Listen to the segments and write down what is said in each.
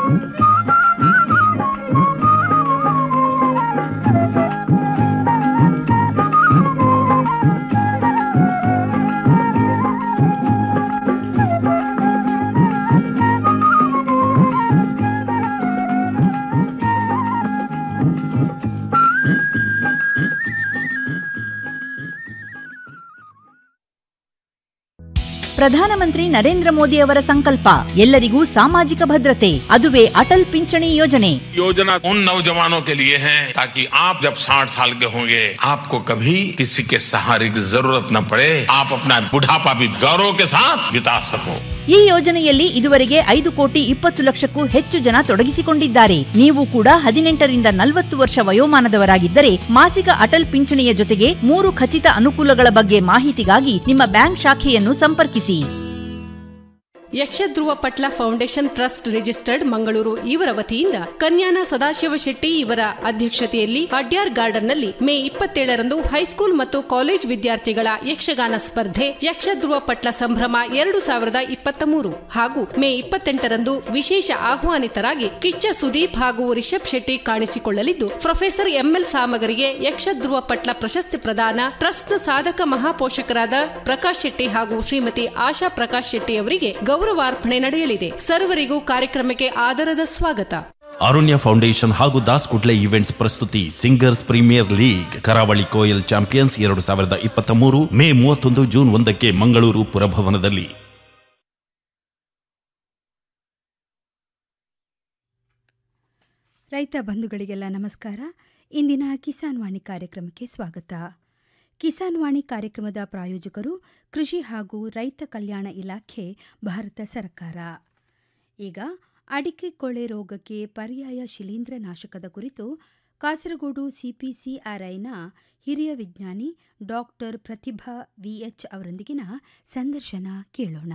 ಪ್ರಧಾನಮಂತ್ರಿ ನರೇಂದ್ರ ಮೋದಿ ಅವರ ಸಂಕಲ್ಪ ಎಲ್ಲರಿಗೂ ಸಾಮಾಜಿಕ ಭದ್ರತೆ ಅದುವೇ ಅಟಲ್ ಪಿಂಚಣಿ ಯೋಜನೆ योजना उन नौजवानों के लिए है ताकि आप जब 60 साल के होंगे आपको कभी किसी के सहारे की जरूरत न पड़े आप अपना बुढ़ापा भी गौरव के साथ बिता सको ಈ ಯೋಜನೆಯಲ್ಲಿ ಇದುವರೆಗೆ ಐದು ಕೋಟಿ ಇಪ್ಪತ್ತು ಲಕ್ಷಕ್ಕೂ ಹೆಚ್ಚು ಜನ ತೊಡಗಿಸಿಕೊಂಡಿದ್ದಾರೆ ನೀವು ಕೂಡ ಹದಿನೆಂಟರಿಂದ ನಲವತ್ತು ವರ್ಷ ವಯೋಮಾನದವರಾಗಿದ್ದರೆ ಮಾಸಿಕ ಅಟಲ್ ಪಿಂಚಣಿಯ ಜೊತೆಗೆ ಮೂರು ಖಚಿತ ಅನುಕೂಲಗಳ ಬಗ್ಗೆ ಮಾಹಿತಿಗಾಗಿ ನಿಮ್ಮ ಬ್ಯಾಂಕ್ ಶಾಖೆಯನ್ನು ಸಂಪರ್ಕಿಸಿ Yakshadhruva Patla foundation trust registered Mangaluru ಇವರ ವತಿಯಿಂದ ಕನ್ಯಾನ ಸದಾಶಿವ ಶೆಟ್ಟಿ ಇವರ ಅಧ್ಯಕ್ಷತೆಯಲ್ಲಿ ಅಡ್ಯಾರ್ ಗಾರ್ಡನ್ನಲ್ಲಿ ಮೇ ಇಪ್ಪತ್ತೇಳರಂದು ಹೈಸ್ಕೂಲ್ ಮತ್ತು ಕಾಲೇಜ್ ವಿದ್ಯಾರ್ಥಿಗಳ ಯಕ್ಷಗಾನ ಸ್ಪರ್ಧೆ ಯಕ್ಷಧ್ರುವ ಪಟ್ಲ ಸಂಭ್ರಮ ಎರಡು ಸಾವಿರದ ಇಪ್ಪತ್ತ ಮೂರು ಹಾಗೂ ಮೇ ಇಪ್ಪತ್ತೆಂಟರಂದು ವಿಶೇಷ ಆಹ್ವಾನಿತರಾಗಿ ಕಿಚ್ಚ ಸುದೀಪ್ ಹಾಗೂ ರಿಷಬ್ ಶೆಟ್ಟಿ ಕಾಣಿಸಿಕೊಳ್ಳಲಿದ್ದು ಪ್ರೊಫೆಸರ್ ಎಂಎಲ್ ಸಾಮಗರಿಗೆ ಯಕ್ಷಧ್ರುವ ಪಟ್ಲ ಪ್ರಶಸ್ತಿ ಪ್ರದಾನ ಟ್ರಸ್ಟ್ನ ಸಾಧಕ ಮಹಾಪೋಷಕರಾದ ಪ್ರಕಾಶ್ ಶೆಟ್ಟಿ ಹಾಗೂ ಶ್ರೀಮತಿ ಆಶಾ ಪ್ರಕಾಶ್ ಶೆಟ್ಟಿ ಅವರಿಗೆ ಗೌರವಾರ್ಪಣೆ ನಡೆಯಲಿದೆ ಸರ್ವರಿಗೂ ಕಾರ್ಯಕ್ರಮಕ್ಕೆ ಆದರದ ಸ್ವಾಗತ ಅರುಣ್ಯ ಫೌಂಡೇಶನ್ ಹಾಗೂ ದಾಸ್ ಕುಡ್ಲೆ ಇವೆಂಟ್ಸ್ ಪ್ರಸ್ತುತಿ singers premier league Karavali Koyal champions ಎರಡು ಸಾವಿರದ ಇಪ್ಪತ್ತ ಮೂರು ಮೇ ಮೂವತ್ತೊಂದು ಜೂನ್ ಒಂದಕ್ಕೆ ಮಂಗಳೂರು ಪುರಭವನದಲ್ಲಿ ರೈತ ಬಂಧುಗಳಿಗೆಲ್ಲ ನಮಸ್ಕಾರ ಇಂದಿನ ಕಿಸಾನ್ ವಾಣಿ ಕಾರ್ಯಕ್ರಮಕ್ಕೆ ಸ್ವಾಗತ ಕಿಸಾನ್ ವಾಣಿ ಕಾರ್ಯಕ್ರಮದ ಪ್ರಾಯೋಜಕರು ಕೃಷಿ ಹಾಗೂ ರೈತ ಕಲ್ಯಾಣ ಇಲಾಖೆ ಭಾರತ ಸರ್ಕಾರ ಈಗ ಅಡಿಕೆ ಕೊಳೆ ರೋಗಕ್ಕೆ ಪರ್ಯಾಯ ಶಿಲೀಂಧ್ರನಾಶಕದ ಕುರಿತು ಕಾಸರಗೋಡು ಸಿಪಿಸಿಆರ್ಐನ ಹಿರಿಯ ವಿಜ್ಞಾನಿ ಡಾಕ್ಟರ್ ಪ್ರತಿಭಾ ವಿಎಚ್ ಅವರೊಂದಿಗಿನ ಸಂದರ್ಶನ ಕೇಳೋಣ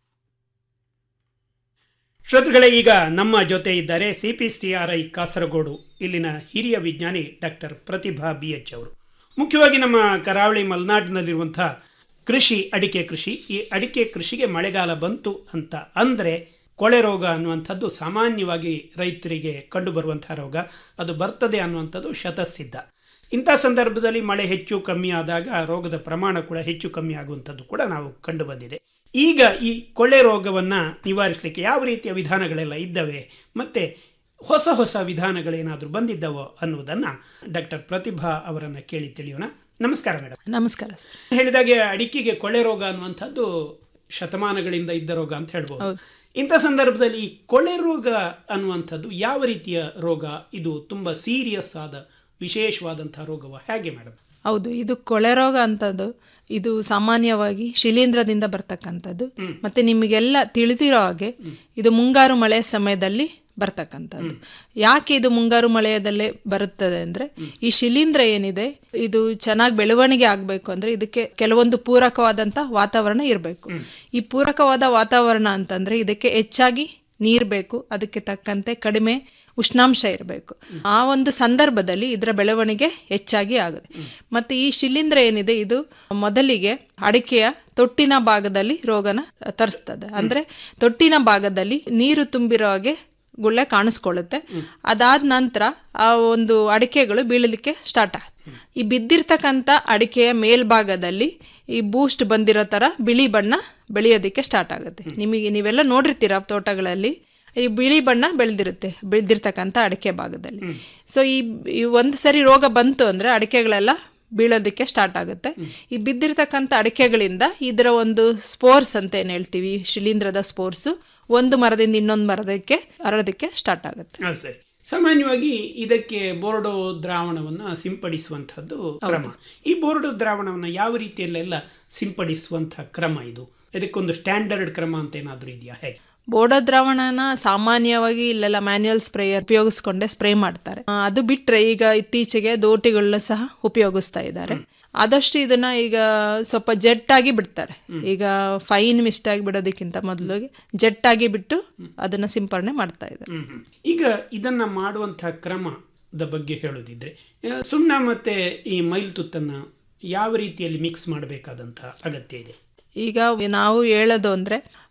ಶ್ರೋತೃಗಳೇ ಈಗ ನಮ್ಮ ಜೊತೆ ಇದ್ದಾರೆ ಸಿಪಿಸಿಆರ್ಐ ಕಾಸರಗೋಡು ಇಲ್ಲಿನ ಹಿರಿಯ ವಿಜ್ಞಾನಿ ಡಾಕ್ಟರ್ ಪ್ರತಿಭಾ ಬಿ ಎಚ್ ಅವರು ಮುಖ್ಯವಾಗಿ ನಮ್ಮ ಕರಾವಳಿ ಮಲೆನಾಡಿನಲ್ಲಿರುವಂತಹ ಕೃಷಿ ಅಡಿಕೆ ಕೃಷಿ ಈ ಅಡಿಕೆ ಕೃಷಿಗೆ ಮಳೆಗಾಲ ಬಂತು ಅಂತ ಅಂದರೆ ಕೊಳೆ ರೋಗ ಅನ್ನುವಂಥದ್ದು ಸಾಮಾನ್ಯವಾಗಿ ರೈತರಿಗೆ ಕಂಡುಬರುವಂತಹ ರೋಗ ಅದು ಬರ್ತದೆ ಅನ್ನುವಂಥದ್ದು ಶತಸಿದ್ಧ ಇಂಥ ಸಂದರ್ಭದಲ್ಲಿ ಮಳೆ ಹೆಚ್ಚು ಕಮ್ಮಿ ಆದಾಗ ರೋಗದ ಪ್ರಮಾಣ ಕೂಡ ಹೆಚ್ಚು ಕಮ್ಮಿ ಆಗುವಂಥದ್ದು ಕೂಡ ನಾವು ಕಂಡು ಬಂದಿದೆ ಈಗ ಈ ಕೊಳೆ ರೋಗವನ್ನು ನಿವಾರಿಸಲಿಕ್ಕೆ ಯಾವ ರೀತಿಯ ವಿಧಾನಗಳೆಲ್ಲ ಇದ್ದಾವೆ ಮತ್ತು ಹೊಸ ಹೊಸ ವಿಧಾನಗಳೇನಾದರೂ ಬಂದಿದ್ದವೋ ಅನ್ನುವುದನ್ನು ಡಾಕ್ಟರ್ ಪ್ರತಿಭಾ ಅವರನ್ನು ಕೇಳಿ ತಿಳಿಯೋಣ ನಮಸ್ಕಾರ ಮೇಡಮ್ ನಮಸ್ಕಾರ ಹೇಳಿದಾಗೆ ಅಡಿಕೆಗೆ ಕೊಳೆ ರೋಗ ಅನ್ನುವಂಥದ್ದು ಶತಮಾನಗಳಿಂದ ಇದ್ದ ರೋಗ ಅಂತ ಹೇಳ್ಬೋದು ಇಂಥ ಸಂದರ್ಭದಲ್ಲಿ ಈ ಕೊಳೆ ರೋಗ ಅನ್ನುವಂಥದ್ದು ಯಾವ ರೀತಿಯ ರೋಗ ಇದು ತುಂಬ ಸೀರಿಯಸ್ ಆದ ವಿಶೇಷವಾದಂತಹ ರೋಗವ ಹೇಗೆ ಮೇಡಮ್ ಹೌದು ಇದು ಕೊಳೆ ರೋಗ ಅಂತದ್ದು ಇದು ಸಾಮಾನ್ಯವಾಗಿ ಶಿಲೀಂಧ್ರದಿಂದ ಬರ್ತಕ್ಕಂಥದ್ದು ಮತ್ತೆ ನಿಮಗೆಲ್ಲ ತಿಳಿದಿರೋ ಹಾಗೆ ಇದು ಮುಂಗಾರು ಮಳೆಯ ಸಮಯದಲ್ಲಿ ಬರ್ತಕ್ಕಂಥದ್ದು ಯಾಕೆ ಇದು ಮುಂಗಾರು ಮಳೆಯದಲ್ಲೇ ಬರುತ್ತದೆ ಅಂದ್ರೆ ಈ ಶಿಲೀಂಧ್ರ ಏನಿದೆ ಇದು ಚೆನ್ನಾಗಿ ಬೆಳವಣಿಗೆ ಆಗಬೇಕು ಅಂದ್ರೆ ಇದಕ್ಕೆ ಕೆಲವೊಂದು ಪೂರಕವಾದಂತ ವಾತಾವರಣ ಇರಬೇಕು ಈ ಪೂರಕವಾದ ವಾತಾವರಣ ಅಂತಂದ್ರೆ ಇದಕ್ಕೆ ಹೆಚ್ಚಾಗಿ ನೀರ್ ಬೇಕು ಅದಕ್ಕೆ ತಕ್ಕಂತೆ ಕಡಿಮೆ ಉಷ್ಣಾಂಶ ಇರಬೇಕು ಆ ಒಂದು ಸಂದರ್ಭದಲ್ಲಿ ಇದರ ಬೆಳವಣಿಗೆ ಹೆಚ್ಚಾಗಿ ಆಗುತ್ತೆ ಮತ್ತೆ ಈ ಶಿಲೀಂಧ್ರ ಏನಿದೆ ಇದು ಮೊದಲಿಗೆ ಅಡಿಕೆಯ ತೊಟ್ಟಿನ ಭಾಗದಲ್ಲಿ ರೋಗನ ತರಿಸ್ತದೆ ಅಂದ್ರೆ ತೊಟ್ಟಿನ ಭಾಗದಲ್ಲಿ ನೀರು ತುಂಬಿರೋ ಹಾಗೆ ಗುಳ್ಳೆ ಕಾಣಿಸ್ಕೊಳ್ಳುತ್ತೆ ಅದಾದ ನಂತರ ಆ ಒಂದು ಅಡಿಕೆಗಳು ಬೀಳಲಿಕ್ಕೆ ಸ್ಟಾರ್ಟ್ ಆಗುತ್ತೆ ಈ ಬಿದ್ದಿರ್ತಕ್ಕಂಥ ಅಡಿಕೆಯ ಮೇಲ್ಭಾಗದಲ್ಲಿ ಈ ಬೂಸ್ಟ್ ಬಂದಿರೋ ತರ ಬಿಳಿ ಬಣ್ಣ ಬೆಳೆಯೋದಕ್ಕೆ ಸ್ಟಾರ್ಟ್ ಆಗುತ್ತೆ ನಿಮಗೆ ನೀವೆಲ್ಲ ನೋಡಿರ್ತೀರ ತೋಟಗಳಲ್ಲಿ ಈ ಬಿಳಿ ಬಣ್ಣ ಬೆಳೆದಿರುತ್ತೆ ಬೆಳೆದಿರ್ತಕ್ಕಂಥ ಅಡಿಕೆ ಭಾಗದಲ್ಲಿ ಸೊ ಈ ಈ ಒಂದು ಸರಿ ರೋಗ ಬಂತು ಅಂದ್ರೆ ಅಡಿಕೆಗಳೆಲ್ಲ ಬೀಳೋದಕ್ಕೆ ಸ್ಟಾರ್ಟ್ ಆಗುತ್ತೆ ಈ ಬಿದ್ದಿರ್ತಕ್ಕಂಥ ಅಡಿಕೆಗಳಿಂದ ಇದರ ಒಂದು ಸ್ಪೋರ್ಸ್ ಅಂತ ಏನು ಹೇಳ್ತೀವಿ ಶಿಲೀಂಧ್ರದ ಸ್ಪೋರ್ಸ್ ಒಂದು ಮರದಿಂದ ಇನ್ನೊಂದು ಮರದಕ್ಕೆ ಹರಡೋದಕ್ಕೆ ಸ್ಟಾರ್ಟ್ ಆಗುತ್ತೆ ಹಾಂ ಸರಿ ಸಾಮಾನ್ಯವಾಗಿ ಇದಕ್ಕೆ ಬೋರ್ಡೋ ದ್ರಾವಣವನ್ನು ಸಿಂಪಡಿಸುವಂಥದ್ದು ಕ್ರಮ ಈ ಬೋರ್ಡೋ ದ್ರಾವಣವನ್ನು ಯಾವ ರೀತಿಯಲ್ಲೆಲ್ಲ ಸಿಂಪಡಿಸುವಂತಹ ಕ್ರಮ ಇದು ಇದಕ್ಕೊಂದು ಸ್ಟ್ಯಾಂಡರ್ಡ್ ಕ್ರಮ ಅಂತ ಏನಾದರೂ ಇದೆಯಾ ಹೇಗೆ ಬೋಡೋ ದ್ರಾವಣನ ಸಾಮಾನ್ಯವಾಗಿ ಇಲ್ಲೆಲ್ಲ ಮ್ಯಾನ್ಯುಯಲ್ ಸ್ಪ್ರೇಯರ್ ಉಪಯೋಗಿಸ್ಕೊಂಡೆ ಸ್ಪ್ರೇ ಮಾಡ್ತಾರೆ ಆ, ಅದು ಬಿಟ್ರೆ ಈಗ ಇತ್ತೀಚೆಗೆ ದೋಟಿಗಳನ್ನ ಸಹ ಉಪಯೋಗಿಸ್ತಾ ಇದ್ದಾರೆ ಆದಷ್ಟು ಇದನ್ನ ಈಗ ಸ್ವಲ್ಪ ಜೆಟ್ ಆಗಿ ಬಿಡ್ತಾರೆ ಈಗ ಫೈನ್ ಮಿಸ್ಟ್ ಆಗಿ ಬಿಡೋದಕ್ಕಿಂತ ಮೊದಲು ಜೆಟ್ ಆಗಿ ಬಿಟ್ಟು ಅದನ್ನ ಸಿಂಪರಣೆ ಮಾಡ್ತಾ ಇದ್ದಾರೆ ಹ್ಮ್, ಹ್ಮ್. ಈಗ ಇದನ್ನ ಮಾಡುವಂತಹ ಕ್ರಮದ ಬಗ್ಗೆ ಹೇಳೋದಿದ್ರೆ ಆ, ಸುಣ್ಣ ಮತ್ತೆ ಈ ಮೈಲ್ತುತ್ತನ್ನ ಯಾವ ರೀತಿಯಲ್ಲಿ ಮಿಕ್ಸ್ ಮಾಡಬೇಕಾದಂತಹ ಅಗತ್ಯ ಇದೆ ಈಗ ನಾವು ಹೇಳೋದು ಅಂದ್ರೆ